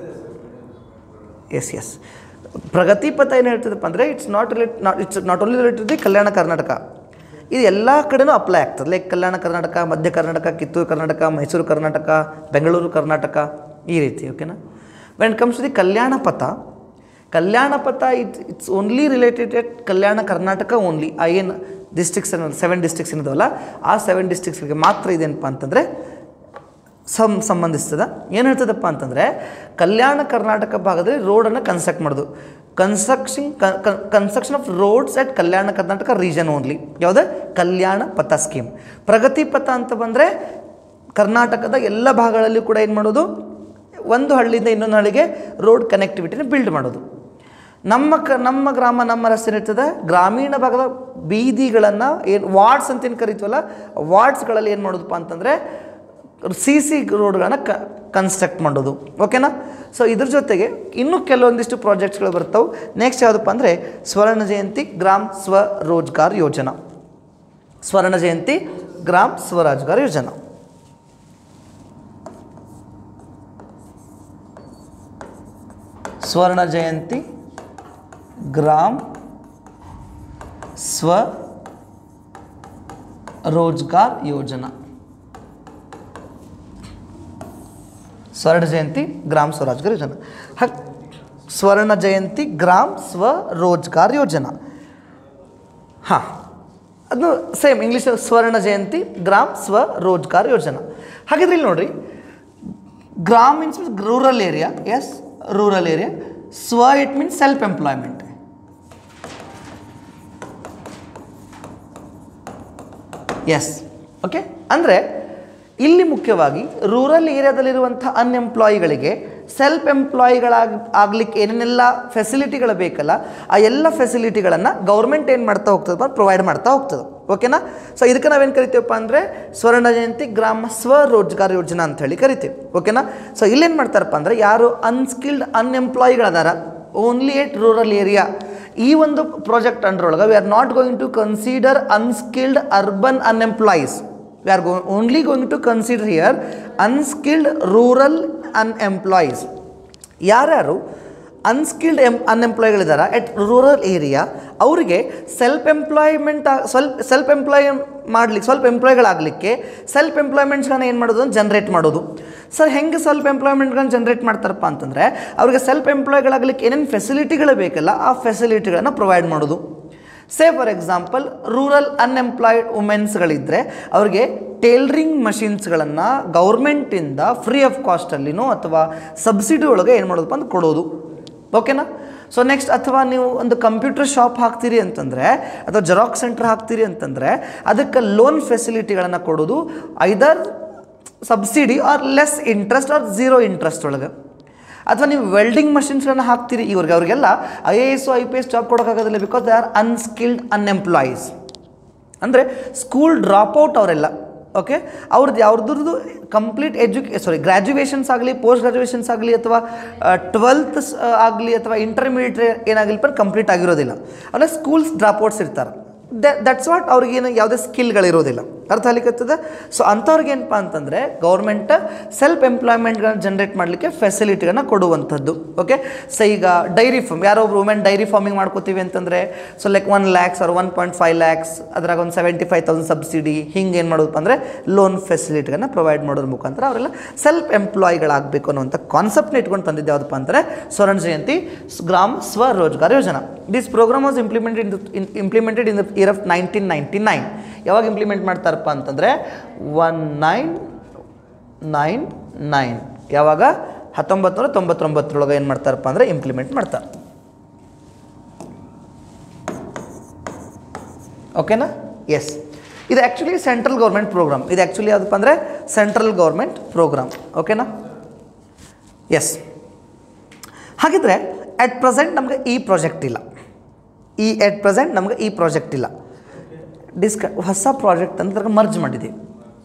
ಎಸ್ ಎಸ್ ಪ್ರಗತಿ ಪಥ ಏನು ಹೇಳ್ತದಪ್ಪ ಅಂದರೆ it's not relate not it's not only related the Kalyana Karnataka ಇದು ಎಲ್ಲ ಕಡೆನೂ ಅಪ್ಲೈ ಆಗ್ತದೆ ಲೈಕ್ ಕಲ್ಯಾಣ ಕರ್ನಾಟಕ ಮಧ್ಯ ಕರ್ನಾಟಕ ಕಿತ್ತೂರು ಕರ್ನಾಟಕ ಮೈಸೂರು ಕರ್ನಾಟಕ ಬೆಂಗಳೂರು ಕರ್ನಾಟಕ ಈ ರೀತಿ ಓಕೆನಾ when it comes to the Kalyana Patha Kalyana Patha it it's only related at Kalyana Karnataka only ಆ ಏನು ಡಿಸ್ಟ್ರಿಕ್ಸ್ ಅನ್ನೋದು ಸೆವೆನ್ ಡಿಸ್ಟ್ರಿಕ್ಸ್ ಏನಿದಾವಲ್ಲ ಆ ಸೆವೆನ್ ಡಿಸ್ಟ್ರಿಕ್ಸ್ಗೆ ಮಾತ್ರ ಇದೇನಪ್ಪ ಅಂತಂದರೆ ಸಂ ಸಂಬಂಧಿಸ್ತದ ಏನು ಹೇಳ್ತದಪ್ಪ ಅಂತಂದರೆ ಕಲ್ಯಾಣ ಕರ್ನಾಟಕ ಭಾಗದಲ್ಲಿ ರೋಡನ್ನು ಕನ್ಸ್ಟ್ರಕ್ಟ್ ಮಾಡೋದು construction construction of roads at Kalyana Karnataka region only ಯಾವುದೇ ಕಲ್ಯಾಣ ಪಥ ಸ್ಕೀಮ್ ಪ್ರಗತಿ ಪಥ ಅಂತ ಬಂದರೆ ಕರ್ನಾಟಕದ ಎಲ್ಲ ಭಾಗಗಳಲ್ಲಿ ಕೂಡ ಏನು ಮಾಡೋದು ಒಂದು ಹಳ್ಳಿಯಿಂದ ಇನ್ನೊಂದು ಹಳ್ಳಿಗೆ ರೋಡ್ ಕನೆಕ್ಟಿವಿಟಿನ ಬಿಲ್ಡ್ ಮಾಡೋದು ನಮ್ಮ ಕ ನಮ್ಮ ಗ್ರಾಮ ನಮ್ಮ ರಸ್ತೆ ಇರ್ತದೆ ಗ್ರಾಮೀಣ ಭಾಗದ ಬೀದಿಗಳನ್ನು ಏನು ವಾರ್ಡ್ಸ್ ಅಂತ ಏನು ಕರಿತೀವಲ್ಲ ವಾರ್ಡ್ಸ್ಗಳಲ್ಲಿ ಏನು ಮಾಡೋದಪ್ಪ ಅಂತಂದರೆ ಸಿ ಸಿ ರೋಡ್ಗಳನ್ನ ಕ ಕನ್ಸ್ಟ್ರಕ್ಟ್ ಮಾಡೋದು ಓಕೆನಾ ಸೊ ಇದ್ರ ಜೊತೆಗೆ ಇನ್ನೂ ಕೆಲವೊಂದಿಷ್ಟು ಪ್ರಾಜೆಕ್ಟ್ಸ್ಗಳು ಬರ್ತಾವೆ ನೆಕ್ಸ್ಟ್ ಯಾವುದಪ್ಪ ಅಂದರೆ ಸ್ವರ್ಣ ಜಯಂತಿ ಗ್ರಾಮ್ ಸ್ವರೋಜ್ಗಾರ್ ಯೋಜನಾ ಸ್ವರ್ಣ ಜಯಂತಿ ಗ್ರಾಮ್ ಸ್ವರೋಜ್ಗಾರ್ ಯೋಜನಾ ಸ್ವರ್ಣ ಜಯಂತಿ ಗ್ರಾಮ್ ಸ್ವ ರೋಜ್ಗಾರ್ ಯೋಜನಾ ಸ್ವರ್ಣ ಜಯಂತಿ ಗ್ರಾಮ್ ಸ್ವರಾಜ್ಗಾರ್ ಯೋಜನಾ ಹಕ್ ಸ್ವರ್ಣ ಜಯಂತಿ ಗ್ರಾಮ್ ಸ್ವರೋಜ್ಗಾರ್ ಯೋಜನಾ ಹಾಂ ಅದು ಸೇಮ್ ಇಂಗ್ಲೀಷ್ ಸ್ವರ್ಣ ಜಯಂತಿ ಗ್ರಾಮ್ ಸ್ವರೋಜ್ಗಾರ್ ಯೋಜನಾ ಹಾಗಿದ್ರೆ ಇಲ್ಲಿ ನೋಡ್ರಿ gram means rural area yes rural area swa it means self employment yes okay ಅಂದರೆ ಇಲ್ಲಿ ಮುಖ್ಯವಾಗಿ ರೂರಲ್ ಏರಿಯಾದಲ್ಲಿರುವಂಥ ಅನ್ಎಂಪ್ಲಾಯಿಗಳಿಗೆ ಸೆಲ್ಫ್ ಎಂಪ್ಲಾಯಿಗಳಾಗಿ ಆಗ್ಲಿಕ್ಕೆ ಏನೇನೆಲ್ಲ ಫೆಸಿಲಿಟಿಗಳು ಬೇಕಲ್ಲ ಆ ಎಲ್ಲ ಫೆಸಿಲಿಟಿಗಳನ್ನು ಗೌರ್ಮೆಂಟ್ ಏನು ಮಾಡ್ತಾ ಹೋಗ್ತದಪ್ಪ ಪ್ರೊವೈಡ್ ಮಾಡ್ತಾ ಹೋಗ್ತದೆ ಓಕೆನಾ ಸೊ ಇದಕ್ಕೆ ನಾವೇನು ಕರಿತೀವಪ್ಪ ಅಂದರೆ ಸ್ವರ್ಣ ಜಯಂತಿ ಗ್ರಾಮ ಸ್ವರೋಜ್ಗಾರ್ ಯೋಜನಾ ಅಂತ ಹೇಳಿ ಕರಿತೀವಿ ಓಕೆನಾ ಸೊ ಇಲ್ಲೇನು ಮಾಡ್ತಾರಪ್ಪ ಅಂದರೆ ಯಾರು ಅನ್ಸ್ಕಿಲ್ಡ್ ಅನ್ಎಂಪ್ಲಾಯಿಗಳದಾರ ಓನ್ಲಿ ಎಟ್ ರೂರಲ್ ಏರಿಯಾ ಈ ಒಂದು ಪ್ರಾಜೆಕ್ಟ್ ಅಂಡರ್ ಒಳಗೆ we are not going to consider unskilled urban unemployees we are go only going to consider here unskilled rural unemployees ಯಾರ್ಯಾರು ಅನ್ಸ್ಕಿಲ್ಡ್ ಎಂ ಅನ್ಎಂಪ್ಲಾಯ್ಗಳಿದ್ದಾರೆ ಎಟ್ ರೂರಲ್ ಏರಿಯಾ ಅವರಿಗೆ self employment ಸ್ವಲ್ಪ self employ ಮಾಡಲಿಕ್ಕೆ ಸ್ವಲ್ಪ ಎಂಪ್ಲಾಯ್ಗಳಾಗಲಿಕ್ಕೆ ಸೆಲ್ಫ್ ಎಂಪ್ಲಾಯ್ಮೆಂಟ್ಸ್ಗಳನ್ನ ಏನು ಮಾಡೋದು ಜನ್ರೇಟ್ ಮಾಡೋದು ಸರ್ ಹೆಂಗೆ ಸೆಲ್ಫ್ ಎಂಪ್ಲಾಯ್ಮೆಂಟ್ಗಳನ್ನ ಜನ್ರೇಟ್ ಮಾಡ್ತಾರಪ್ಪ ಅಂತಂದರೆ ಅವ್ರಿಗೆ ಸೆಲ್ಫ್ ಎಂಪ್ಲಾಯ್ಗಳಾಗಲಿಕ್ಕೆ ಏನೇನು ಫೆಸಿಲಿಟಿಗಳು ಬೇಕಲ್ಲ ಆ ಫೆಸಿಲಿಟಿಗಳನ್ನು ಪ್ರೊವೈಡ್ ಮಾಡೋದು say for example rural unemployed ವುಮೆನ್ಸ್ಗಳಿದ್ದರೆ ಅವ್ರಿಗೆ ಟೇಲ್ರಿಂಗ್ ಮಷಿನ್ಸ್ಗಳನ್ನು ಗೌರ್ಮೆಂಟಿಂದ ಫ್ರೀ ಆಫ್ ಕಾಸ್ಟಲ್ಲಿನೋ ಅಥವಾ ಸಬ್ಸಿಡಿ ಒಳಗೆ ಏನು ಮಾಡೋದಪ್ಪ ಅಂತ ಕೊಡೋದು ಓಕೆನಾ ಸೊ ನೆಕ್ಸ್ಟ್ ಅಥವಾ ನೀವು ಒಂದು ಕಂಪ್ಯೂಟರ್ ಶಾಪ್ ಹಾಕ್ತೀರಿ ಅಂತಂದರೆ ಅಥವಾ ಜೆರಾಕ್ಸ್ ಸೆಂಟರ್ ಹಾಕ್ತೀರಿ ಅಂತಂದರೆ ಅದಕ್ಕೆ ಲೋನ್ ಫೆಸಿಲಿಟಿಗಳನ್ನು ಕೊಡೋದು either subsidy or less interest or zero interest ಒಳಗೆ ಅಥವಾ ನೀವು ವೆಲ್ಡಿಂಗ್ ಮಷಿನ್ಸ್ಗಳನ್ನ ಹಾಕ್ತೀರಿ ಇವ್ರಿಗೆ ಅವರಿಗೆಲ್ಲ I A S I P S job ಕೊಡೋಕ್ಕಾಗೋದಿಲ್ಲ because they are unskilled unemployees ಅಂದರೆ ಸ್ಕೂಲ್ ಡ್ರಾಪ್ಔಟ್ ಅವರೆಲ್ಲ ಓಕೆ ಅವ್ರದ್ದು ಯಾವ್ದ್ರದ್ದು ಕಂಪ್ಲೀಟ್ ಎಜುಕೇ ಸಾರಿ ಗ್ರ್ಯಾಜುಯೇಷನ್ಸ್ ಆಗಲಿ ಪೋಸ್ಟ್ ಗ್ರ್ಯಾಜುಯೇಷನ್ಸ್ ಆಗಲಿ ಅಥವಾ ಟ್ವೆಲ್ತ್ ಆಗಲಿ ಅಥವಾ ಇಂಟರ್ಮೀಡಿಯೇಟ್ ಏನಾಗಲಿ ಪರ್ ಕಂಪ್ಲೀಟ್ ಆಗಿರೋದಿಲ್ಲ ಅಲ್ಲ ಸ್ಕೂಲ್ಸ್ ಡ್ರಾಪ್ಔಟ್ಸ್ ಇರ್ತಾರೆ ದಟ್ಸ್ ವಾಟ್ ಅವ್ರಿಗೇನು ಯಾವುದೇ ಸ್ಕಿಲ್ಗಳಿರೋದಿಲ್ಲ ಅರ್ಥ ಆಗ್ಲಿಕ್ಕತ್ತದ ಸೊ ಅಂಥವ್ರಿಗೆ ಏನಪ್ಪ ಅಂತಂದರೆ ಗೌರ್ಮೆಂಟ್ ಸೆಲ್ಫ್ ಎಂಪ್ಲಾಯ್ಮೆಂಟ್ಗಳನ್ನ ಜನ್ರೇಟ್ ಮಾಡಲಿಕ್ಕೆ ಫೆಸಿಲಿಟಿಗಳನ್ನ ಕೊಡುವಂಥದ್ದು ಓಕೆ ಸೊ ಈಗ ಡೈರಿ ಫಾರ್ಮ್ ಯಾರೋ ಒಬ್ರು ವುಮೆನ್ ಡೈರಿ ಫಾರ್ಮಿಂಗ್ ಮಾಡ್ಕೋತೀವಿ ಅಂತಂದರೆ so like one lakhs or one point five lakhs ಅದ್ರಾಗ ಒಂದು ಸೆವೆಂಟಿ ಫೈವ್ ತೌಸಂಡ್ ಸಬ್ಸಿಡಿ ಹಿಂಗೆ ಏನು ಮಾಡೋದಪ್ಪ ಅಂದರೆ ಲೋನ್ ಫೆಸಿಲಿಟಿಗಳನ್ನ ಪ್ರೊವೈಡ್ ಮಾಡೋದ್ರ ಮುಖಾಂತರ ಅವರೆಲ್ಲ ಸೆಲ್ಫ್ ಎಂಪ್ಲಾಯ್ಗಳಾಗಬೇಕು ಅನ್ನುವಂಥ ಕಾನ್ಸೆಪ್ಟ್ನ ಇಟ್ಕೊಂಡು ತಂದಿದ್ದು ಯಾವುದಪ್ಪ ಅಂದರೆ ಸ್ವರ್ಣ ಜಯಂತಿ ಸ್- gram swarozgar yojana this program was implemented in implemented in the year of nineteen ninety nine ಯಾವಾಗ ಇಂಪ್ಲಿಮೆಂಟ್ ಮಾಡ್ತಾರಪ್ಪ ಅಂತಂದರೆ ಒನ್ ನೈನ್ ನೈನ್ ನೈನ್ ಯಾವಾಗ ಹತ್ತೊಂಬತ್ತು ನೂರ ತೊಂಬತ್ತೊಂಬತ್ತರೊಳಗೆ ಏನು ಮಾಡ್ತಾರಪ್ಪ ಅಂದರೆ ಇಂಪ್ಲಿಮೆಂಟ್ ಮಾಡ್ತಾರೆ ಓಕೆನಾ ಎಸ್ ಇದು ಆ್ಯಕ್ಚುಲಿ ಸೆಂಟ್ರಲ್ ಗೌರ್ಮೆಂಟ್ ಪ್ರೋಗ್ರಾಮ್ ಇದು ಆ್ಯಕ್ಚುಲಿ ಯಾವುದಪ್ಪ ಅಂದರೆ ಸೆಂಟ್ರಲ್ ಗೌರ್ಮೆಂಟ್ ಪ್ರೋಗ್ರಾಮ್ ಓಕೆನಾ ಎಸ್ ಹಾಗಿದ್ರೆ ಅಟ್ ಪ್ರೆಸೆಂಟ್ ನಮಗೆ ಈ ಪ್ರಾಜೆಕ್ಟ್ ಇಲ್ಲ ಈ ಎಟ್ ಪ್ರೆಸೆಂಟ್ ನಮಗೆ ಈ ಪ್ರಾಜೆಕ್ಟ್ ಇಲ್ಲ ಡಿಸ್ಕ ಹೊಸ ಪ್ರಾಜೆಕ್ಟ್ ಅಂತ ಮರ್ಜ್ ಮಾಡಿದ್ದೀವಿ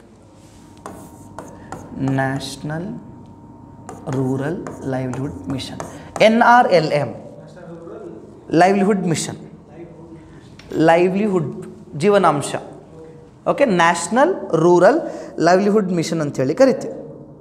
national rural livelihood mission N R L M livelihood mission livelihood ಜೀವನಾಂಶ okay national rural livelihood mission ಅಂತೇಳಿ ಕರಿತೀವಿ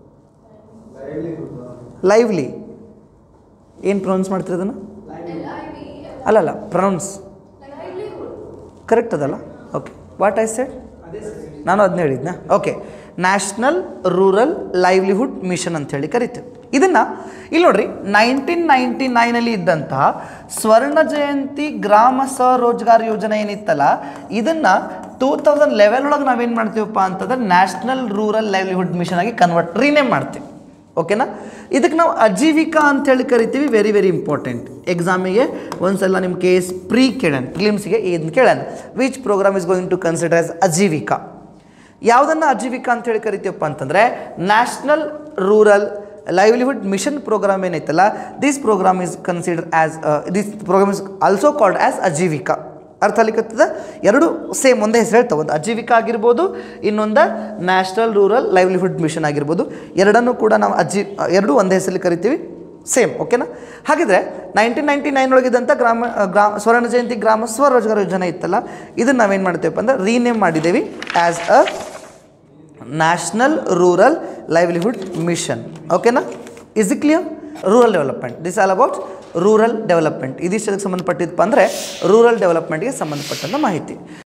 ಲೈವ್ಲಿ ಏನು ಪ್ರೊನೌನ್ಸ್ ಮಾಡ್ತೀರಿ ಅದನ್ನು ಅಲ್ಲಲ್ಲ ಪ್ರೊನೌನ್ಸ್ ಕರೆಕ್ಟ್ ಅದಲ್ಲ ಓಕೆ ವಾಟ್ ಐ ಸೆಡ್ ನಾನು ಅದನ್ನ ಹೇಳಿದ್ನಾ okay national rural livelihood mission ಅಂತೇಳಿ ಕರಿತೀವಿ ಇದನ್ನು ಇಲ್ಲಿ ನೋಡ್ರಿ ನೈನ್ಟೀನ್ ನೈಂಟಿ ನೈನಲ್ಲಿ ಇದ್ದಂತಹ ಸ್ವರ್ಣ ಜಯಂತಿ ಗ್ರಾಮ ಸ್ವರೋಜ್ಗಾರ್ ಯೋಜನೆ ಏನಿತ್ತಲ್ಲ ಇದನ್ನು ಟೂ ತೌಸಂಡ್ ಲೆವೆನ್ ಒಳಗೆ ನಾವೇನು ಮಾಡ್ತೀವಪ್ಪ ಅಂತಂದ್ರೆ ನ್ಯಾಷನಲ್ ರೂರಲ್ ಲೈವ್ಲಿಹುಡ್ ಮಿಷನ್ ಆಗಿ ಕನ್ವರ್ಟ್ ರೀನೇಮ್ ಮಾಡ್ತೀವಿ ಓಕೆನಾ ಇದಕ್ಕೆ ನಾವು ಅಜೀವಿಕಾ ಅಂತೇಳಿ ಕರಿತೀವಿ ವೆರಿ ವೆರಿ ಇಂಪಾರ್ಟೆಂಟ್ ಎಕ್ಸಾಮಿಗೆ ಒಂದ್ಸಲ ನಿಮ್ಮ ಕೇಸ್ ಪ್ರೀ ಕೇಳೋಣ ಪ್ರಿಲಿಮ್ಸ್ಗೆ ಇದನ್ನು ಕೇಳೋಣ which program is going to consider as Aajeevika ಯಾವುದನ್ನು ಅಜೀವಿಕಾ ಅಂತೇಳಿ ಕರಿತೀವಪ್ಪ ಅಂತಂದರೆ national rural livelihood mission program ಏನೈತಲ್ಲ this program is consider as this program is also called as Aajeevika ಅರ್ಥ ಆಗ್ಲಿಕ್ಕತ್ತದ ಎರಡು ಸೇಮ್ ಒಂದೇ ಹೆಸರು ಹೇಳ್ತಾವೆ ಒಂದು ಅಜೀವಿಕಾ ಆಗಿರ್ಬೋದು ಇನ್ನೊಂದು ನ್ಯಾಷನಲ್ ರೂರಲ್ ಲೈವ್ಲಿಹುಡ್ ಮಿಷನ್ ಆಗಿರ್ಬೋದು ಎರಡನ್ನೂ ಕೂಡ ನಾವು ಅಜೀ ಎರಡೂ ಒಂದೇ ಹೆಸರಲ್ಲಿ ಕರಿತೀವಿ ಸೇಮ್ ಓಕೆನಾ ಹಾಗಿದ್ರೆ ನೈನ್ಟೀನ್ ನೈಂಟಿ ನೈನ್ ಒಳಗಿದ್ದಂಥ ಗ್ರಾಮ ಗ್ರಾಮ ಸ್ವರ್ಣ ಜಯಂತಿ ಗ್ರಾಮ ಸ್ವರೋಜ್ಗಾರ ಯೋಜನೆ ಇತ್ತಲ್ಲ ಇದನ್ನು ನಾವೇನು ಮಾಡ್ತೀವಪ್ಪ ಅಂದ್ರೆ ರೀನೇಮ್ ಮಾಡಿದ್ದೇವೆ as a national rural livelihood mission ಓಕೆನಾ is it clear rural development this all about rural development ಇದಿಷ್ಟಕ್ಕೆ ಸಂಬಂಧಪಟ್ಟಿದ್ದಪ್ಪ ಅಂದರೆ ರೂರಲ್ ಡೆವಲಪ್ಮೆಂಟ್ಗೆ ಸಂಬಂಧಪಟ್ಟಂಥ ಮಾಹಿತಿ